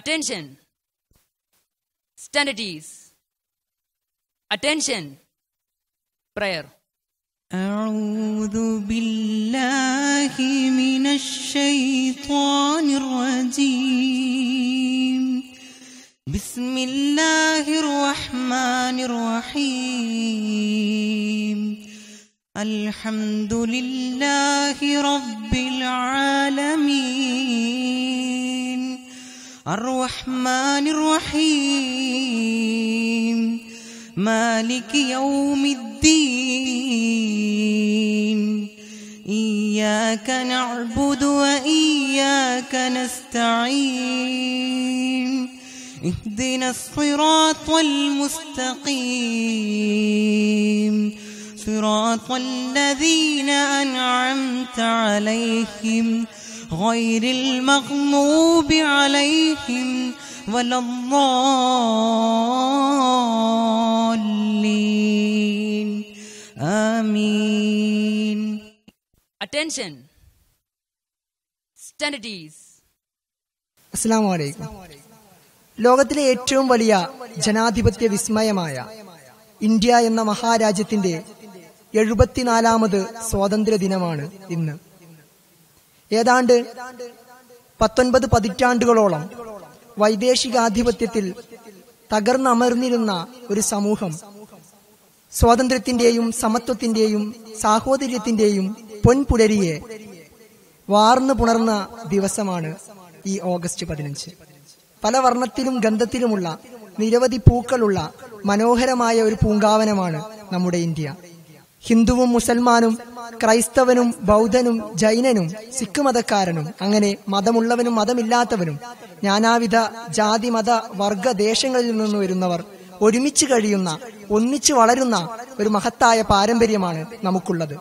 Attention. Stand at ease. Attention. Prayer. أعوذ بالله من الشيطان الرجيم بسم الله الرحمن الرحيم الحمد لله رب العالمين الرحمن الرحيم مالك يوم الدين إياك نعبد وإياك نستعين اهدنا الصراط المستقيم صراط الذين أنعمت عليهم غير المغضوب عليهم ولا الضالين آمين Attention. Stand at ease. അസ്സാം വലൈക്കും ലോകത്തിലെ ഏറ്റവും വലിയ ജനാധിപത്യ വിസ്മയമായ ഇന്ത്യ എന്ന മഹാരാജ്യത്തിന്റെ എഴുപത്തിനാലാമത് സ്വാതന്ത്ര്യ ദിനമാണ് ഇന്ന് ഏതാണ്ട് പത്തൊൻപത് പതിറ്റാണ്ടുകളോളം വൈദേശികാധിപത്യത്തിൽ തകർന്നമർന്നിരുന്ന ഒരു സമൂഹം സ്വാതന്ത്ര്യത്തിന്റെയും സമത്വത്തിന്റെയും സാഹോദര്യത്തിന്റെയും പൊൻപുലരിയെ വാർന്നു പുണർന്ന ദിവസമാണ് ഈ ഓഗസ്റ്റ് പതിനഞ്ച് പല വർണ്ണത്തിലും ഗന്ധത്തിലുമുള്ള നിരവധി പൂക്കളുള്ള മനോഹരമായ ഒരു പൂങ്കാവനമാണ് നമ്മുടെ ഇന്ത്യ ഹിന്ദുവും മുസൽമാനും ക്രൈസ്തവനും ബൗദ്ധനും ജൈനനും സിഖ് മതക്കാരനും അങ്ങനെ മതമുള്ളവനും മതമില്ലാത്തവനും നാനാവിധ ജാതി മത വർഗ ദേശങ്ങളിൽ നിന്ന് വരുന്നവർ ഒരുമിച്ച് കഴിയുന്ന ഒന്നിച്ചു വളരുന്ന ഒരു മഹത്തായ പാരമ്പര്യമാണ് നമുക്കുള്ളത്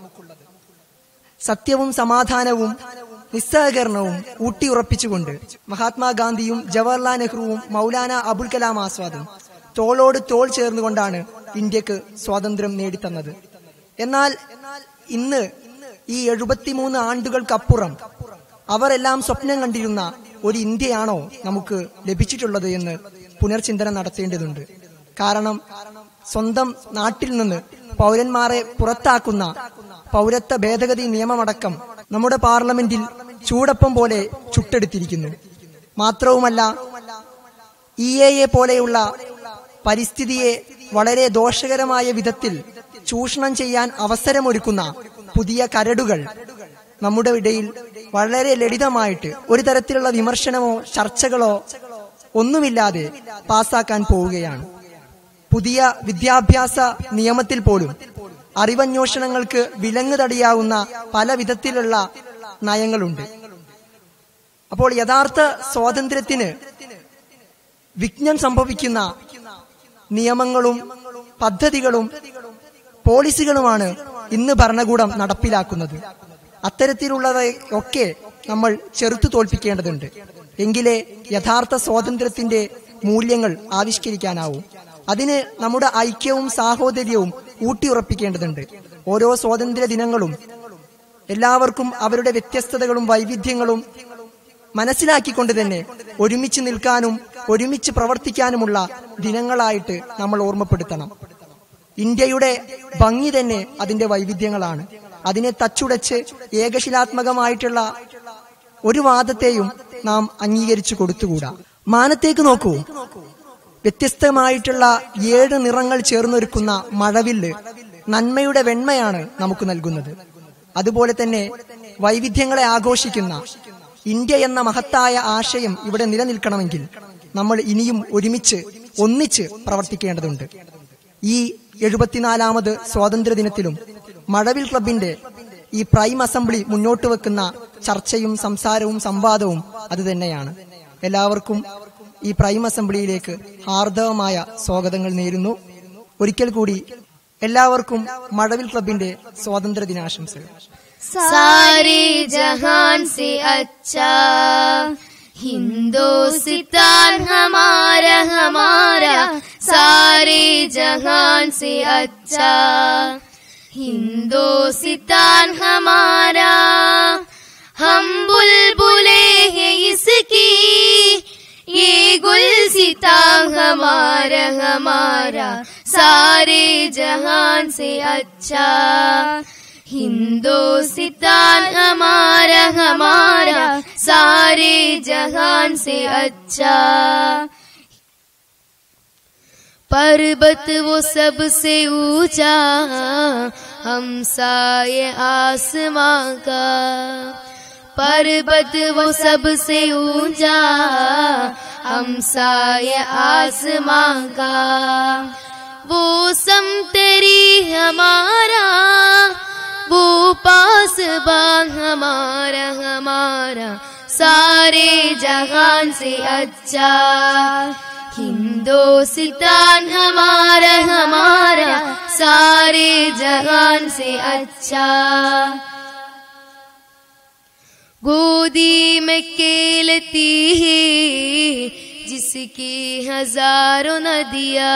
സത്യവും സമാധാനവും നിസ്സഹകരണവും ഊട്ടിയുറപ്പിച്ചുകൊണ്ട് മഹാത്മാഗാന്ധിയും ജവഹർലാൽ നെഹ്റുവും മൗലാന അബുൽ കലാം ആസ്വാദും തോളോട് തോൾ ചേർന്നുകൊണ്ടാണ് ഇന്ത്യക്ക് സ്വാതന്ത്ര്യം നേടിത്തന്നത് എന്നാൽ ഇന്ന് ഈ എഴുപത്തിമൂന്ന് ആണ്ടുകൾക്കപ്പുറം അവരെല്ലാം സ്വപ്നം കണ്ടിരുന്ന ഒരു ഇന്ത്യയാണോ നമുക്ക് ലഭിച്ചിട്ടുള്ളത് എന്ന് പുനർചിന്തനം നടത്തേണ്ടതുണ്ട് കാരണം സ്വന്തം നാട്ടിൽ നിന്ന് പൗരന്മാരെ പുറത്താക്കുന്ന പൗരത്വ ഭേദഗതി നിയമമടക്കം നമ്മുടെ പാർലമെന്റിൽ ചൂടപ്പം പോലെ ചുട്ടെടുത്തിരിക്കുന്നു മാത്രവുമല്ല ഇ എ പോലെയുള്ള പരിസ്ഥിതിയെ വളരെ ദോഷകരമായ വിധത്തിൽ ചൂഷണം ചെയ്യാൻ അവസരമൊരുക്കുന്ന പുതിയ കരടുകൾ നമ്മുടെ ഇടയിൽ വളരെ ലളിതമായിട്ട് ഒരു തരത്തിലുള്ള വിമർശനമോ ചർച്ചകളോ ഒന്നുമില്ലാതെ പാസാക്കാൻ പോവുകയാണ് പുതിയ വിദ്യാഭ്യാസ നിയമത്തിൽ പോലും അറിവന്വേഷണങ്ങൾക്ക് വിലങ്ങ് തടിയാവുന്ന പല വിധത്തിലുള്ള നയങ്ങളുണ്ട് അപ്പോൾ യഥാർത്ഥ സ്വാതന്ത്ര്യത്തിന് വിഘ്നം സംഭവിക്കുന്ന നിയമങ്ങളും പദ്ധതികളും പോളിസികളുമാണ് ഇന്ന് ഭരണകൂടം നടപ്പിലാക്കുന്നത് അത്തരത്തിലുള്ളവയൊക്കെ നമ്മൾ ചെറുത്തു തോൽപ്പിക്കേണ്ടതുണ്ട് എങ്കിലേ യഥാർത്ഥ സ്വാതന്ത്ര്യത്തിന്റെ മൂല്യങ്ങൾ ആവിഷ്കരിക്കാനാവൂ അതിന് നമ്മുടെ ഐക്യവും സാഹോദര്യവും ഊട്ടിയുറപ്പിക്കേണ്ടതുണ്ട് ഓരോ സ്വാതന്ത്ര്യ ദിനങ്ങളും എല്ലാവർക്കും അവരുടെ വ്യത്യസ്തതകളും വൈവിധ്യങ്ങളും മനസ്സിലാക്കിക്കൊണ്ട് തന്നെ ഒരുമിച്ച് നിൽക്കാനും ഒരുമിച്ച് പ്രവർത്തിക്കാനുമുള്ള ദിനങ്ങളായിട്ട് നമ്മൾ ഓർമ്മപ്പെടുത്തണം ഇന്ത്യയുടെ ഭംഗി തന്നെ അതിന്റെ വൈവിധ്യങ്ങളാണ് അതിനെ തച്ചുടച്ച് ഏകശിലാത്മകമായിട്ടുള്ള ഒരു വാദത്തെയും നാം അംഗീകരിച്ചു കൊടുത്തുകൂടാ മാനത്തേക്ക് നോക്കൂ വ്യത്യസ്തമായിട്ടുള്ള ഏഴ് നിറങ്ങൾ ചേർന്നൊരുക്കുന്ന മഴവില്ല് നന്മയുടെ വെണ്മയാണ് നമുക്ക് നൽകുന്നത് അതുപോലെ തന്നെ വൈവിധ്യങ്ങളെ ആഘോഷിക്കുന്ന ഇന്ത്യ എന്ന മഹത്തായ ആശയം ഇവിടെ നിലനിൽക്കണമെങ്കിൽ നമ്മൾ ഇനിയും ഒരുമിച്ച് ഒന്നിച്ച് പ്രവർത്തിക്കേണ്ടതുണ്ട് ഈ എഴുപത്തിനാലാമത് സ്വാതന്ത്ര്യ ദിനത്തിലും മഴവിൽ ക്ലബിന്റെ ഈ പ്രൈം അസംബ്ലി മുന്നോട്ട് വെക്കുന്ന ചർച്ചയും സംസാരവും സംവാദവും അത് തന്നെയാണ് എല്ലാവർക്കും ഈ പ്രൈം അസംബ്ലിയിലേക്ക് ഹാർദവമായ സ്വാഗതങ്ങൾ നേരുന്നു ഒരിക്കൽ കൂടി എല്ലാവർക്കും മഴവിൽ ക്ലബിന്റെ സ്വാതന്ത്ര്യ ദിനാശംസകൾ सारे जहान से अच्छा हिंदुस्तान हमारा हमारा सारे जहान से अच्छा हिंदुस्तान हमारा हम बुलबुले हैं इसकी ये हमारा हमारा सारे जहान से अच्छा हिंदुस्तान हमारा हमारा सारे जहान से अच्छा पर्वत वो सबसे ऊंचा हम साये आसमां का पर्वत वो सबसे ऊंचा हम साये आसमां का वो सम तेरी हमारा वो पास बाग हमारा हमारा सारे जहान से अच्छा हिंदुस्तान हमारा हमारा सारे जहान से अच्छा गोदी में केलती है जिसकी हजारों नदिया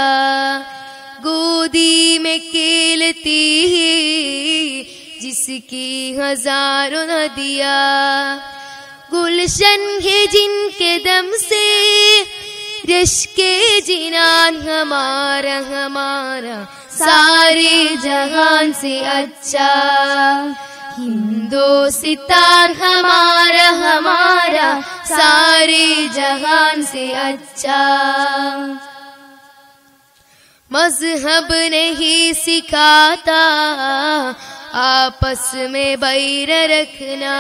गोदी में केलती है जिसकी हजारों नदिया गुलशन है जिनके दम से रश के जिनान हमारा हमारा सारे जहान से अच्छा हिंदुस्तान हमारा हमारा सारे जहान से अच्छा मजहब नहीं सिखाता आपस में बैर रखना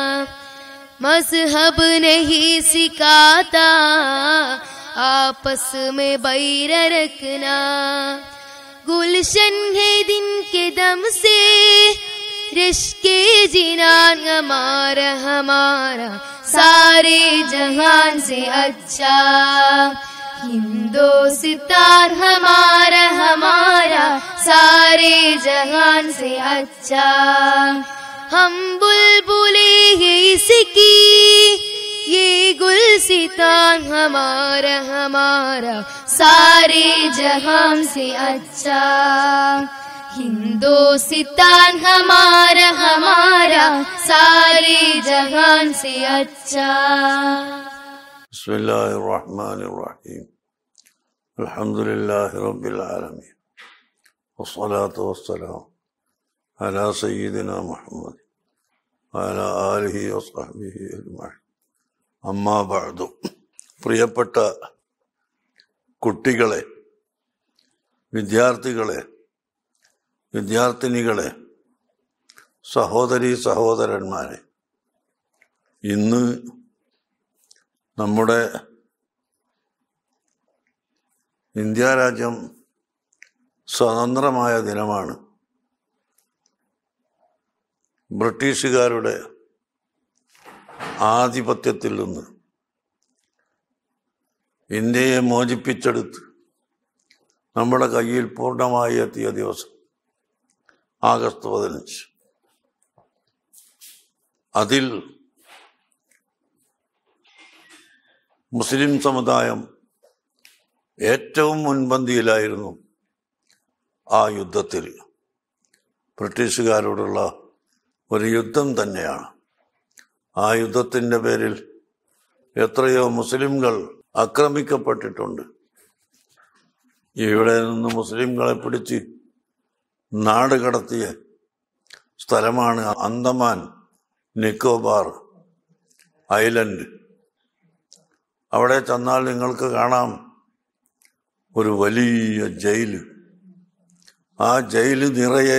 मजहब नहीं सिखाता आपस में बैर रखना गुलशन है दिन के दम से रिश्के जिनान हमारा हमारा सारे जहान से अच्छा हिंदुस्तान हमारा हमारा सारे जहान से अच्छा हम बुलबुले हैं इसकी ये गुलसितान हमारा हमारा सारे जहान से अच्छा हिंदुस्तान हमारा हमारा सारे जहान से अच्छा بسم الله الرحمن الرحيم الحمد لله رب العالمين والصلاة والسلام على سيدنا محمد وعلى آله وصحبه أجمعين അമ്മാ ബാദു പ്രിയപ്പെട്ട കുട്ടികളെ വിദ്യാർത്ഥികളെ വിദ്യാർത്ഥിനികളെ സഹോദരി സഹോദരന്മാരെ ഇന്ന് നമ്മുടെ ഇന്ത്യ രാജ്യം സ്വതന്ത്രമായ ദിനമാണ് ബ്രിട്ടീഷുകാരുടെ ആധിപത്യത്തിൽ നിന്ന് ഇന്ത്യയെ മോചിപ്പിച്ചെടുത്ത് നമ്മുടെ കയ്യിൽ പൂർണ്ണമായി എത്തിയ ദിവസം ആഗസ്റ്റ് പതിനഞ്ച് അതിൽ മുസ്ലിം സമുദായം ഏറ്റവും മുൻപന്തിയിലായിരുന്നു ആ യുദ്ധത്തിൽ ബ്രിട്ടീഷുകാരോടുള്ള ഒരു യുദ്ധം തന്നെയാണ് ആ യുദ്ധത്തിൻ്റെ പേരിൽ എത്രയോ മുസ്ലിംകൾ ആക്രമിക്കപ്പെട്ടിട്ടുണ്ട് ഇവിടെ നിന്ന് മുസ്ലിംകളെ പിടിച്ച് നാട് കടത്തിയ സ്ഥലമാണ് അന്തമാൻ നിക്കോബാർ ഐലൻഡ് അവിടെ ചെന്നാൽ നിങ്ങൾക്ക് കാണാം ഒരു വലിയ ജയില് ആ ജയില് നിറയെ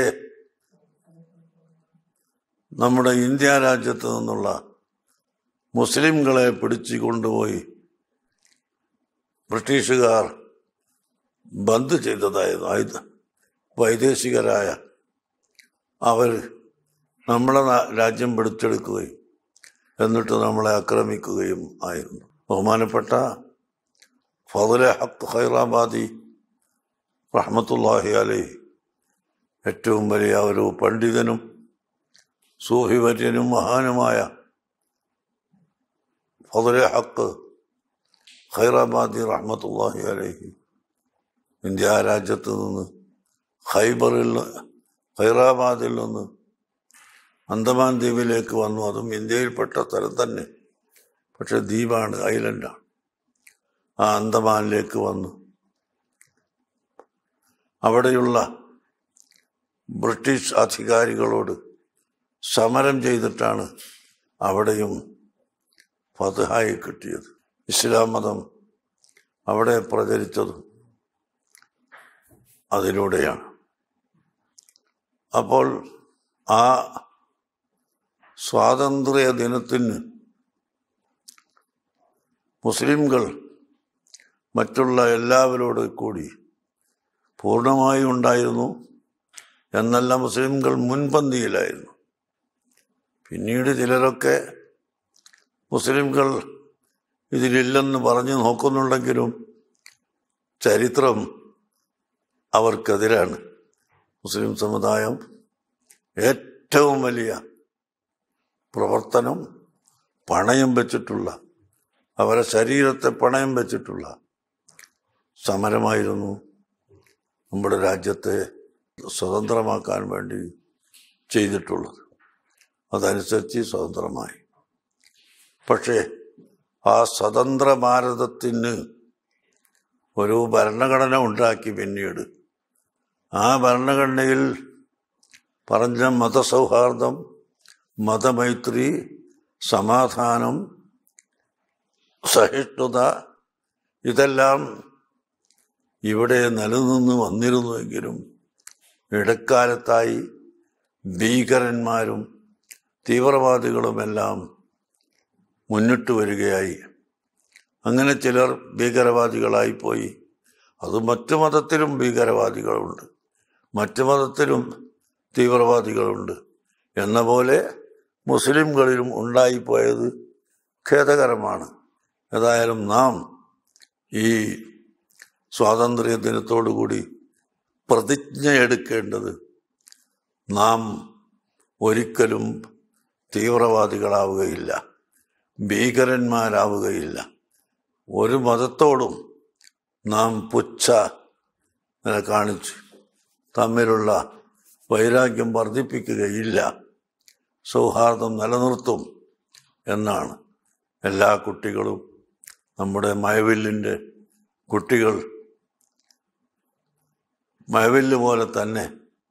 നമ്മുടെ ഇന്ത്യ രാജ്യത്ത് നിന്നുള്ള മുസ്ലിംകളെ പിടിച്ചു കൊണ്ടുപോയി ബ്രിട്ടീഷുകാർ ബന്ദ് ചെയ്തതായിരുന്നു ആയുധ വൈദേശികരായ അവർ നമ്മളെ നാ- രാജ്യം പിടിച്ചെടുക്കുകയും എന്നിട്ട് നമ്മളെ ആക്രമിക്കുകയും ആയിരുന്നു ബഹുമാനപ്പെട്ട ഫതുലെ ഹക്ക് ഹൈറാബാദി റഹ്മത്തുല്ലാഹി അലൈഹി ഏറ്റവും വലിയ ഒരു പണ്ഡിതനും സൂഫിവര്യനും മഹാനുമായ ഫതുലെ ഹക്ക് ഹൈറാബാദി റഹ്മത്തുല്ലാഹി അലൈഹി ഇന്ത്യ രാജ്യത്ത് നിന്ന് ഖൈബറിൽ നിന്ന് ഹൈറാബാദിൽ നിന്ന് അന്തമാൻ ദ്വീപിലേക്ക് വന്നു അതും ഇന്ത്യയിൽപ്പെട്ട സ്ഥലം തന്നെ പക്ഷെ ദ്വീപാണ് ഐലൻഡാണ് ആ അന്തമാനിലേക്ക് വന്നു അവിടെയുള്ള ബ്രിട്ടീഷ് അധികാരികളോട് സമരം ചെയ്തിട്ടാണ് അവിടെയും ഫതഹായി കിട്ടിയത് ഇസ്ലാം മതം അവിടെ പ്രചരിച്ചതും അതിലൂടെയാണ് അപ്പോൾ ആ സ്വാതന്ത്ര്യ ദിനത്തിന് മുസ്ലിംകൾ മറ്റുള്ള എല്ലാവരോട് കൂടി പൂർണ്ണമായും ഉണ്ടായിരുന്നു എന്നല്ല മുസ്ലിംകൾ മുൻപന്തിയിലായിരുന്നു പിന്നീട് ചിലരൊക്കെ മുസ്ലിംകൾ ഇതിലില്ലെന്ന് പറഞ്ഞു നോക്കുന്നുണ്ടെങ്കിലും ചരിത്രം അവർക്കെതിരാണ് മുസ്ലിം സമുദായം ഏറ്റവും വലിയ പ്രവർത്തനം പണയം വെച്ചിട്ടുള്ള അവരെ ശരീരത്തെ പണയം വെച്ചിട്ടുള്ള സമരമായിരുന്നു നമ്മുടെ രാജ്യത്തെ സ്വതന്ത്രമാക്കാൻ വേണ്ടി ചെയ്തിട്ടുള്ളത് അതനുസരിച്ച് സ്വതന്ത്രമായി പക്ഷേ ആ സ്വതന്ത്ര ഭാരതത്തിന് ഒരു ഭരണഘടന ഉണ്ടാക്കി പിന്നീട് ആ ഭരണഘടനയിൽ പറഞ്ഞ മതസൗഹാർദ്ദം മതമൈത്രി സമാധാനം സഹിഷ്ണുത ഇതെല്ലാം ഇവിടെ നിലനിന്ന് വന്നിരുന്നുവെങ്കിലും ഇടക്കാലത്തായി ഭീകരന്മാരും തീവ്രവാദികളുമെല്ലാം മുന്നിട്ട് വരികയായി അങ്ങനെ ചിലർ ഭീകരവാദികളായി പോയി അത് മറ്റു മതത്തിലും ഭീകരവാദികളുണ്ട് മറ്റു മതത്തിലും തീവ്രവാദികളുണ്ട് എന്ന പോലെ മുസ്ലിംകളിലും ഉണ്ടായിപ്പോയത് ഖേദകരമാണ് ഏതായാലും നാം ഈ സ്വാതന്ത്ര്യ ദിനത്തോടുകൂടി പ്രതിജ്ഞ എടുക്കേണ്ടത് നാം ഒരിക്കലും തീവ്രവാദികളാവുകയില്ല ഭീകരന്മാരാവുകയില്ല ഒരു മതത്തോടും നാം പുച്ഛ നില കാണിച്ച് തമ്മിലുള്ള വൈരാഗ്യം വർദ്ധിപ്പിക്കുകയില്ല സൗഹാർദ്ദം നിലനിർത്തും എന്നാണ് എല്ലാ കുട്ടികളും നമ്മുടെ മയവില്ലിൻ്റെ കുട്ടികൾ മയവില്ല് പോലെ തന്നെ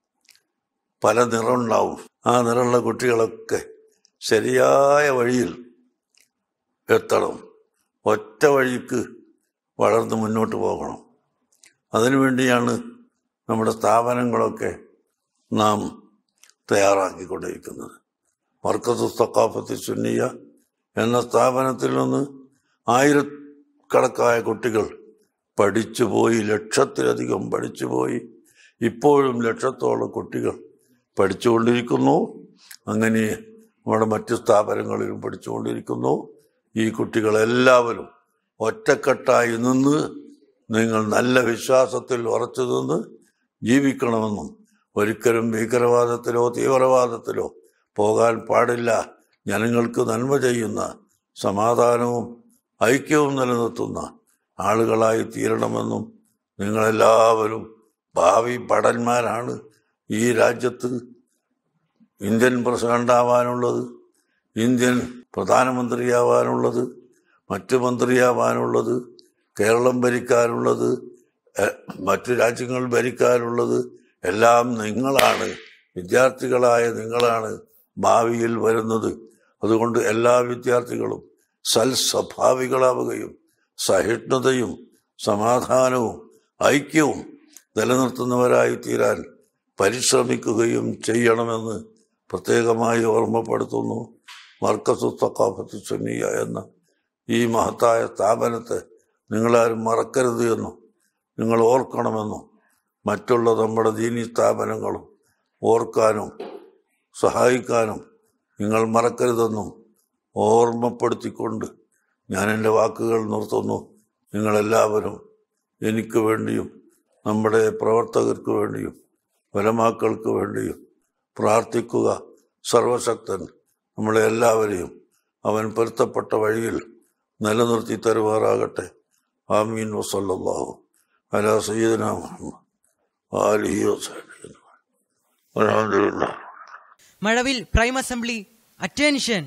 പല നിറമുണ്ടാവും ആ നിറമുള്ള കുട്ടികളൊക്കെ ശരിയായ വഴിയിൽ എത്തണം ഒറ്റ വഴിക്ക് വളർന്ന് മുന്നോട്ട് പോകണം അതിനുവേണ്ടിയാണ് നമ്മുടെ സ്ഥാപനങ്ങളൊക്കെ നാം തയ്യാറാക്കിക്കൊണ്ടിരിക്കുന്നത് മർക്കസ് തക്കാഫത്തി സുന്നിയ എന്ന സ്ഥാപനത്തിൽ നിന്ന് ആയിരക്കണക്കായ കുട്ടികൾ പഠിച്ചുപോയി ലക്ഷത്തിലധികം പഠിച്ചുപോയി ഇപ്പോഴും ലക്ഷത്തോളം കുട്ടികൾ പഠിച്ചുകൊണ്ടിരിക്കുന്നു അങ്ങനെ നമ്മുടെ മറ്റു സ്ഥാപനങ്ങളിലും പഠിച്ചുകൊണ്ടിരിക്കുന്നു ഈ കുട്ടികളെല്ലാവരും ഒറ്റക്കെട്ടായി നിന്ന് നിങ്ങൾ നല്ല വിശ്വാസത്തിൽ ഉറച്ചു നിന്ന് ജീവിക്കണമെന്നും ഒരിക്കലും ഭീകരവാദത്തിലോ തീവ്രവാദത്തിലോ പോകാൻ പാടില്ല ജനങ്ങൾക്ക് നന്മ ചെയ്യുന്ന സമാധാനവും ഐക്യവും നിലനിർത്തുന്ന ആളുകളായി തീരണമെന്നും നിങ്ങളെല്ലാവരും ഭാവി ഭടന്മാരാണ് ഈ രാജ്യത്ത് ഇന്ത്യൻ പ്രസിഡന്റ് ആവാനുള്ളത് ഇന്ത്യൻ പ്രധാനമന്ത്രിയാവാനുള്ളത് മറ്റു മന്ത്രിയാവാനുള്ളത് കേരളം ഭരിക്കാനുള്ളത് എ- മറ്റു രാജ്യങ്ങൾ ഭരിക്കാനുള്ളത് എല്ലാം നിങ്ങളാണ് വിദ്യാർത്ഥികളായ നിങ്ങളാണ് ഭാവിയിൽ വരുന്നത് അതുകൊണ്ട് എല്ലാ വിദ്യാർത്ഥികളും സൽസ്വഭാവികളാവുകയും സഹിഷ്ണുതയും സമാധാനവും ഐക്യവും നിലനിർത്തുന്നവരായി തീരാൻ പരിശ്രമിക്കുകയും ചെയ്യണമെന്ന് പ്രത്യേകമായി ഓർമ്മപ്പെടുത്തുന്നു മർക്കസു തക്കാഫത്ത് സുന്നിയ എന്ന ഈ മഹത്തായ സ്ഥാപനത്തെ നിങ്ങളാരും മറക്കരുത് എന്നും നിങ്ങൾ ഓർക്കണമെന്നും മറ്റുള്ള നമ്മുടെ ദീനി സ്ഥാപനങ്ങളും ഓർക്കാനും സഹായിക്കാനും നിങ്ങൾ മറക്കരുതെന്നും ഓർമ്മപ്പെടുത്തിക്കൊണ്ട് ഞാൻ എൻ്റെ വാക്കുകൾ നിർത്തുന്നു നിങ്ങളെല്ലാവരും എനിക്ക് വേണ്ടിയും നമ്മുടെ പ്രവർത്തകർക്ക് വേണ്ടിയും വലമാക്കൾക്ക് വേണ്ടിയും പ്രാർത്ഥിക്കുക സർവശക്തൻ നമ്മളെ എല്ലാവരെയും അവൻ പൊരുത്തപ്പെട്ട വഴിയിൽ നിലനിർത്തി തരുവാറാകട്ടെ ആമീൻ വസല്ലാഹു അലാ സയ്യിദന മുഹമ്മദ് ആലിഹി വസഹബിഹി അൽഹംദുലില്ലാഹ് Mazhavil prime assembly attention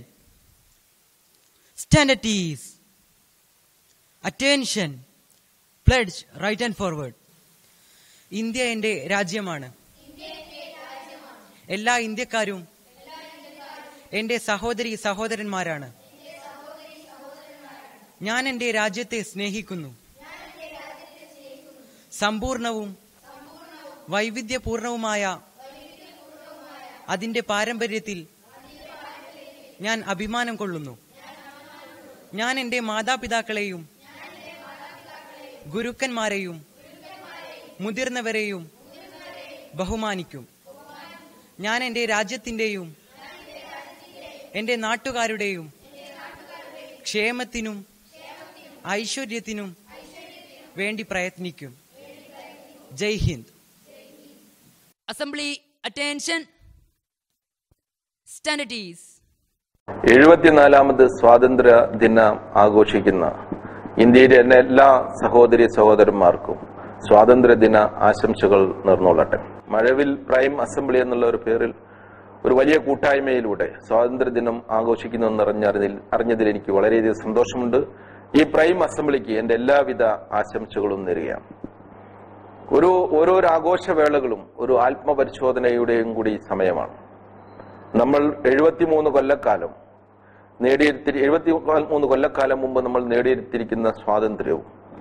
stand at ease attention pledge right and forward India എന്റെ രാജ്യമാണ് എല്ലാ ഇന്ത്യക്കാരും എന്റെ സഹോദരി സഹോദരന്മാരാണ് ഞാൻ എന്റെ രാജ്യത്തെ സ്നേഹിക്കുന്നു സമ്പൂർണവും വൈവിധ്യപൂർണവുമായ അതിന്റെ പാരമ്പര്യത്തിൽ ഞാൻ അഭിമാനം കൊള്ളുന്നു ഞാൻ എന്റെ മാതാപിതാക്കളെയും ഗുരുക്കന്മാരെയും മുതിർന്നവരെയും ബഹുമാനിക്കും ഞാൻ എന്റെ രാജ്യത്തിന്റെയും എന്റെ നാട്ടുകാരുടെയും ക്ഷേമത്തിനും ഐശ്വര്യത്തിനും വേണ്ടി പ്രയത്നിക്കും ജയ് Hind Assembly, attention. Stand at ease. എഴുപത്തിനാലാമത് സ്വാതന്ത്ര്യ ദിനം ആഘോഷിക്കുന്ന ഇന്ത്യയിലെ എന്നെ എല്ലാ സഹോദരി സഹോദരന്മാർക്കും സ്വാതന്ത്ര്യ ദിന ആശംസകൾ നേർന്നോളട്ടെ മഴവിൽ പ്രൈം അസംബ്ലി എന്നുള്ള ഒരു പേരിൽ ഒരു വലിയ കൂട്ടായ്മയിലൂടെ സ്വാതന്ത്ര്യ ദിനം ആഘോഷിക്കുന്നു എന്നറിഞ്ഞറിഞ്ഞതിൽ അറിഞ്ഞതിൽ എനിക്ക് വളരെയധികം സന്തോഷമുണ്ട് ഈ പ്രൈം അസംബ്ലിക്ക് എന്റെ എല്ലാവിധ ആശംസകളും നേരുകയാണ് ഒരു ഓരോരോ ആഘോഷവേളകളും ഒരു ആത്മപരിശോധനയുടെയും കൂടി സമയമാണ് നമ്മൾ എഴുപത്തിമൂന്ന് കൊല്ലക്കാലം നേടിയെടുത്തി എഴുപത്തി മൂന്ന് കൊല്ലക്കാലം മുമ്പ് നമ്മൾ നേടിയെടുത്തിരിക്കുന്ന സ്വാതന്ത്ര്യവും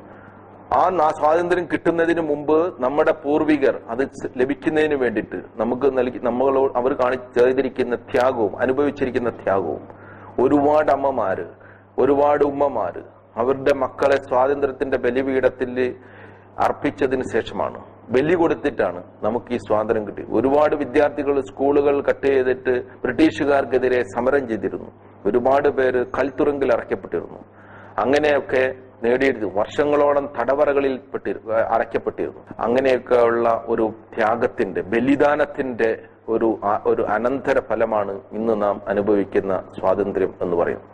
ആ നാ- സ്വാതന്ത്ര്യം കിട്ടുന്നതിന് മുമ്പ് നമ്മുടെ പൂർവികർ അത് സ് ലഭിക്കുന്നതിന് വേണ്ടിയിട്ട് നമുക്ക് നൽകി നമ്മളോട് അവർ കാണി ചെയ്തിരിക്കുന്ന ത്യാഗവും അനുഭവിച്ചിരിക്കുന്ന ത്യാഗവും ഒരുപാട് അമ്മമാര് ഒരുപാട് ഉമ്മമാര് അവരുടെ മക്കളെ സ്വാതന്ത്ര്യത്തിന്റെ ബലിപീഠത്തിൽ അർപ്പിച്ചതിന് ശേഷമാണ് ബലി കൊടുത്തിട്ടാണ് നമുക്ക് ഈ സ്വാതന്ത്ര്യം കിട്ടി ഒരുപാട് വിദ്യാർത്ഥികൾ സ്കൂളുകൾ കട്ട് ചെയ്തിട്ട് ബ്രിട്ടീഷുകാർക്കെതിരെ സമരം ചെയ്തിരുന്നു ഒരുപാട് പേര് കൽത്തുറുങ്കിൽ അറയ്ക്കപ്പെട്ടിരുന്നു അങ്ങനെയൊക്കെ നേടിയിരുന്നു വർഷങ്ങളോളം തടവറകളിൽ പെട്ടി അടയ്ക്കപ്പെട്ടിരുന്നു അങ്ങനെയൊക്കെ ഉള്ള ഒരു ത്യാഗത്തിന്റെ ബലിദാനത്തിന്റെ ഒരു ആ- ഒരു അനന്തര ഫലമാണ് ഇന്ന് നാം അനുഭവിക്കുന്ന സ്വാതന്ത്ര്യം എന്ന് പറയുന്നത്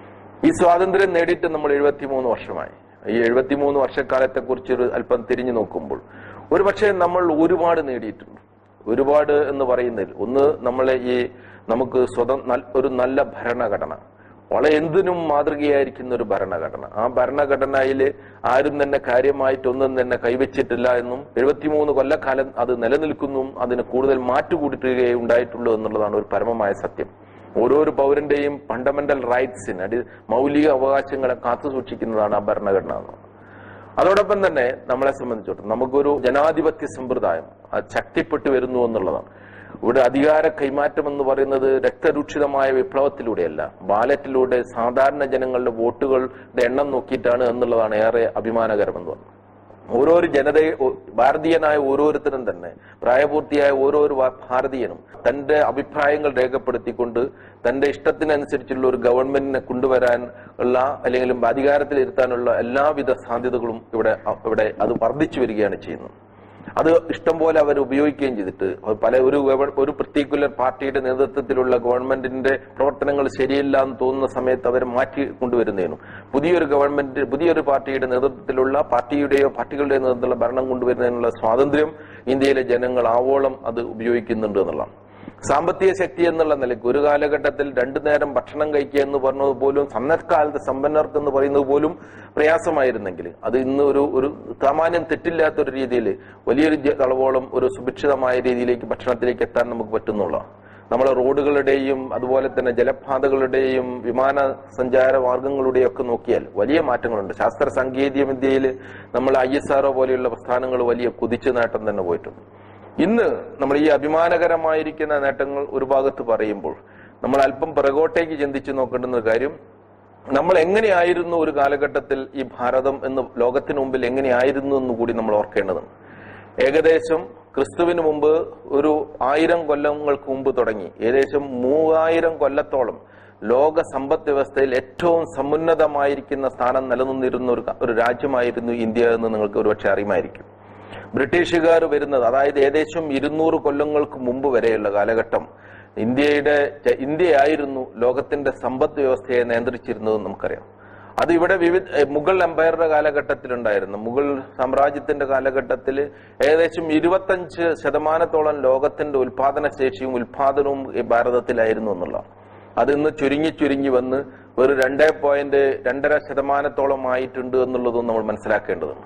ഈ സ്വാതന്ത്ര്യം നേടിയിട്ട് നമ്മൾ എഴുപത്തിമൂന്ന് വർഷമായി ഈ എഴുപത്തിമൂന്ന് വർഷക്കാലത്തെ കുറിച്ച് ഒരു അല്പം തിരിഞ്ഞു നോക്കുമ്പോൾ ഒരു പക്ഷേ നമ്മൾ ഒരുപാട് നേടിയിട്ടുണ്ട് ഒരുപാട് എന്ന് പറയുന്നതിൽ ഒന്ന് നമ്മളെ ഈ നമുക്ക് സ്വതം നൽ- ഒരു നല്ല ഭരണഘടന വളരെ എന്തിനും മാതൃകയായിരിക്കുന്ന ഒരു ഭരണഘടന ആ ഭരണഘടനയിൽ ആരും തന്നെ കാര്യമായിട്ടൊന്നും തന്നെ കൈവച്ചിട്ടില്ല എന്നും എഴുപത്തിമൂന്ന് കൊല്ലക്കാലം അത് നിലനിൽക്കുന്നു അതിന് കൂടുതൽ മാറ്റുകൂട്ടുകയേ ഉണ്ടായിട്ടുള്ളൂ എന്നുള്ളതാണ് ഒരു പരമമായ സത്യം ഓരോരോ പൗരന്റെയും ഫണ്ടമെന്റൽ റൈറ്റ്സിന് അടി മൗലിക അവകാശങ്ങളെ കാത്തു സൂക്ഷിക്കുന്നതാണ് ആ ഭരണഘടന എന്ന്. അതോടൊപ്പം തന്നെ നമ്മളെ സംബന്ധിച്ചിടത്തോളം നമുക്കൊരു ജനാധിപത്യ സമ്പ്രദായം അത് ശക്തിപ്പെട്ടു വരുന്നു എന്നുള്ളതാണ് ഇവിടെ അധികാര കൈമാറ്റം എന്ന് പറയുന്നത് രക്തരൂക്ഷിതമായ വിപ്ലവത്തിലൂടെയല്ല ബാലറ്റിലൂടെ സാധാരണ ജനങ്ങളുടെ വോട്ടുകളുടെ എണ്ണം നോക്കിയിട്ടാണ് എന്നുള്ളതാണ് ഏറെ അഭിമാനകരമെന്ന് പറയുന്നത് ഓരോരു ജനതയെ ഓ- ഭാരതീയനായ ഓരോരുത്തരും തന്നെ പ്രായപൂർത്തിയായ ഓരോരു വാ- ഭാരതീയനും തന്റെ അഭിപ്രായങ്ങൾ രേഖപ്പെടുത്തിക്കൊണ്ട് തന്റെ ഇഷ്ടത്തിനനുസരിച്ചുള്ള ഒരു ഗവൺമെന്റിനെ കൊണ്ടുവരാൻ ഉള്ള അല്ലെങ്കിൽ അധികാരത്തിലിരുത്താനുള്ള എല്ലാവിധ സാധ്യതകളും ഇവിടെ ഇവിടെ അത് വർദ്ധിച്ചു വരികയാണ് ചെയ്യുന്നത് അത് ഇഷ്ടം പോലെ അവർ ഉപയോഗിക്കുകയും ചെയ്തിട്ട് അവർ പല ഒരു ഗവ- ഒരു പർട്ടിക്കുലർ പാർട്ടിയുടെ നേതൃത്വത്തിലുള്ള ഗവൺമെന്റിന്റെ പ്രവർത്തനങ്ങൾ ശരിയല്ല എന്ന് തോന്നുന്ന സമയത്ത് അവർ മാറ്റി കൊണ്ടുവരുന്നതിനും പുതിയൊരു ഗവൺമെന്റ് പുതിയൊരു പാർട്ടിയുടെ നേതൃത്വത്തിലുള്ള പാർട്ടിയുടെയോ പാർട്ടികളുടെയോ നേതൃത്വത്തിലുള്ള ഭരണം കൊണ്ടുവരുന്നതിനുള്ള സ്വാതന്ത്ര്യം ഇന്ത്യയിലെ ജനങ്ങൾ ആവോളം അത് ഉപയോഗിക്കുന്നുണ്ട് എന്നുള്ളതാണ് സാമ്പത്തിക ശക്തി എന്നുള്ള നിലയ്ക്ക് ഒരു കാലഘട്ടത്തിൽ രണ്ടു നേരം ഭക്ഷണം കഴിക്കുക എന്ന് പറഞ്ഞത് പോലും സന്നദ്ധകാലത്ത് സമ്പന്നർക്ക് എന്ന് പറയുന്നത് പോലും പ്രയാസമായിരുന്നെങ്കിൽ അത് ഇന്ന് ഒരു ഒരു സാമാന്യം തെറ്റില്ലാത്ത ഒരു രീതിയിൽ വലിയൊരു ജ- അളവോളം ഒരു സുഭിക്ഷിതമായ രീതിയിലേക്ക് ഭക്ഷണത്തിലേക്ക് എത്താൻ നമുക്ക് പറ്റുന്നുള്ള നമ്മളെ റോഡുകളുടെയും അതുപോലെ തന്നെ ജലപാതകളുടെയും വിമാന സഞ്ചാര മാർഗങ്ങളുടെയും ഒക്കെ നോക്കിയാൽ വലിയ മാറ്റങ്ങളുണ്ട് ശാസ്ത്ര സാങ്കേതിക വിദ്യയിൽ നമ്മൾ ഐ എസ് ആർഒ പോലെയുള്ള പ്രസ്ഥാനങ്ങൾ വലിയ കുതിച്ചു നേട്ടം തന്നെ പോയിട്ടുണ്ട് ഇന്ന് നമ്മൾ ഈ അഭിമാനകരമായിരിക്കുന്ന നേട്ടങ്ങൾ ഒരു ഭാഗത്ത് പറയുമ്പോൾ നമ്മൾ അല്പം പിറകോട്ടേക്ക് ചിന്തിച്ചു നോക്കേണ്ടുന്ന ഒരു കാര്യം നമ്മൾ എങ്ങനെയായിരുന്നു ഒരു കാലഘട്ടത്തിൽ ഈ ഭാരതം എന്ന് ലോകത്തിന് മുമ്പിൽ എങ്ങനെയായിരുന്നു എന്ന് കൂടി നമ്മൾ ഓർക്കേണ്ടതുണ്ട് ഏകദേശം ക്രിസ്തുവിന് മുമ്പ് ഒരു ആയിരം കൊല്ലങ്ങൾക്ക് മുമ്പ് തുടങ്ങി ഏകദേശം മൂവായിരം കൊല്ലത്തോളം ലോക സമ്പദ് വ്യവസ്ഥയിൽ ഏറ്റവും സമുന്നതമായിരിക്കുന്ന സ്ഥാനം നിലനിന്നിരുന്ന ഒരു ഒരു രാജ്യമായിരുന്നു ഇന്ത്യ എന്ന് നിങ്ങൾക്ക് ഒരുപക്ഷെ അറിയുമായിരിക്കും ബ്രിട്ടീഷുകാർ വരുന്നത് അതായത് ഏകദേശം ഇരുന്നൂറ് കൊല്ലങ്ങൾക്ക് മുമ്പ് വരെയുള്ള കാലഘട്ടം ഇന്ത്യയുടെ ഇന്ത്യയായിരുന്നു ലോകത്തിന്റെ സമ്പദ് വ്യവസ്ഥയെ നിയന്ത്രിച്ചിരുന്നതെന്ന് നമുക്കറിയാം അത് ഇവിടെ വിവിധ എ, മുഗൾ എംപയറുടെ കാലഘട്ടത്തിലുണ്ടായിരുന്നു മുഗൾ സാമ്രാജ്യത്തിന്റെ കാലഘട്ടത്തിൽ ഏകദേശം ഇരുപത്തഞ്ച് ശതമാനത്തോളം ലോകത്തിന്റെ ഉൽപാദന ശേഷിയും ഉൽപാദനവും ഈ ഭാരതത്തിലായിരുന്നു എന്നുള്ളതാണ് അത് ഇന്ന് ചുരുങ്ങി ചുരുങ്ങി വന്ന് ഒരു രണ്ടേ പോയിന്റ് രണ്ടര ശതമാനത്തോളം ആയിട്ടുണ്ട് എന്നുള്ളതും നമ്മൾ മനസ്സിലാക്കേണ്ടതുണ്ട്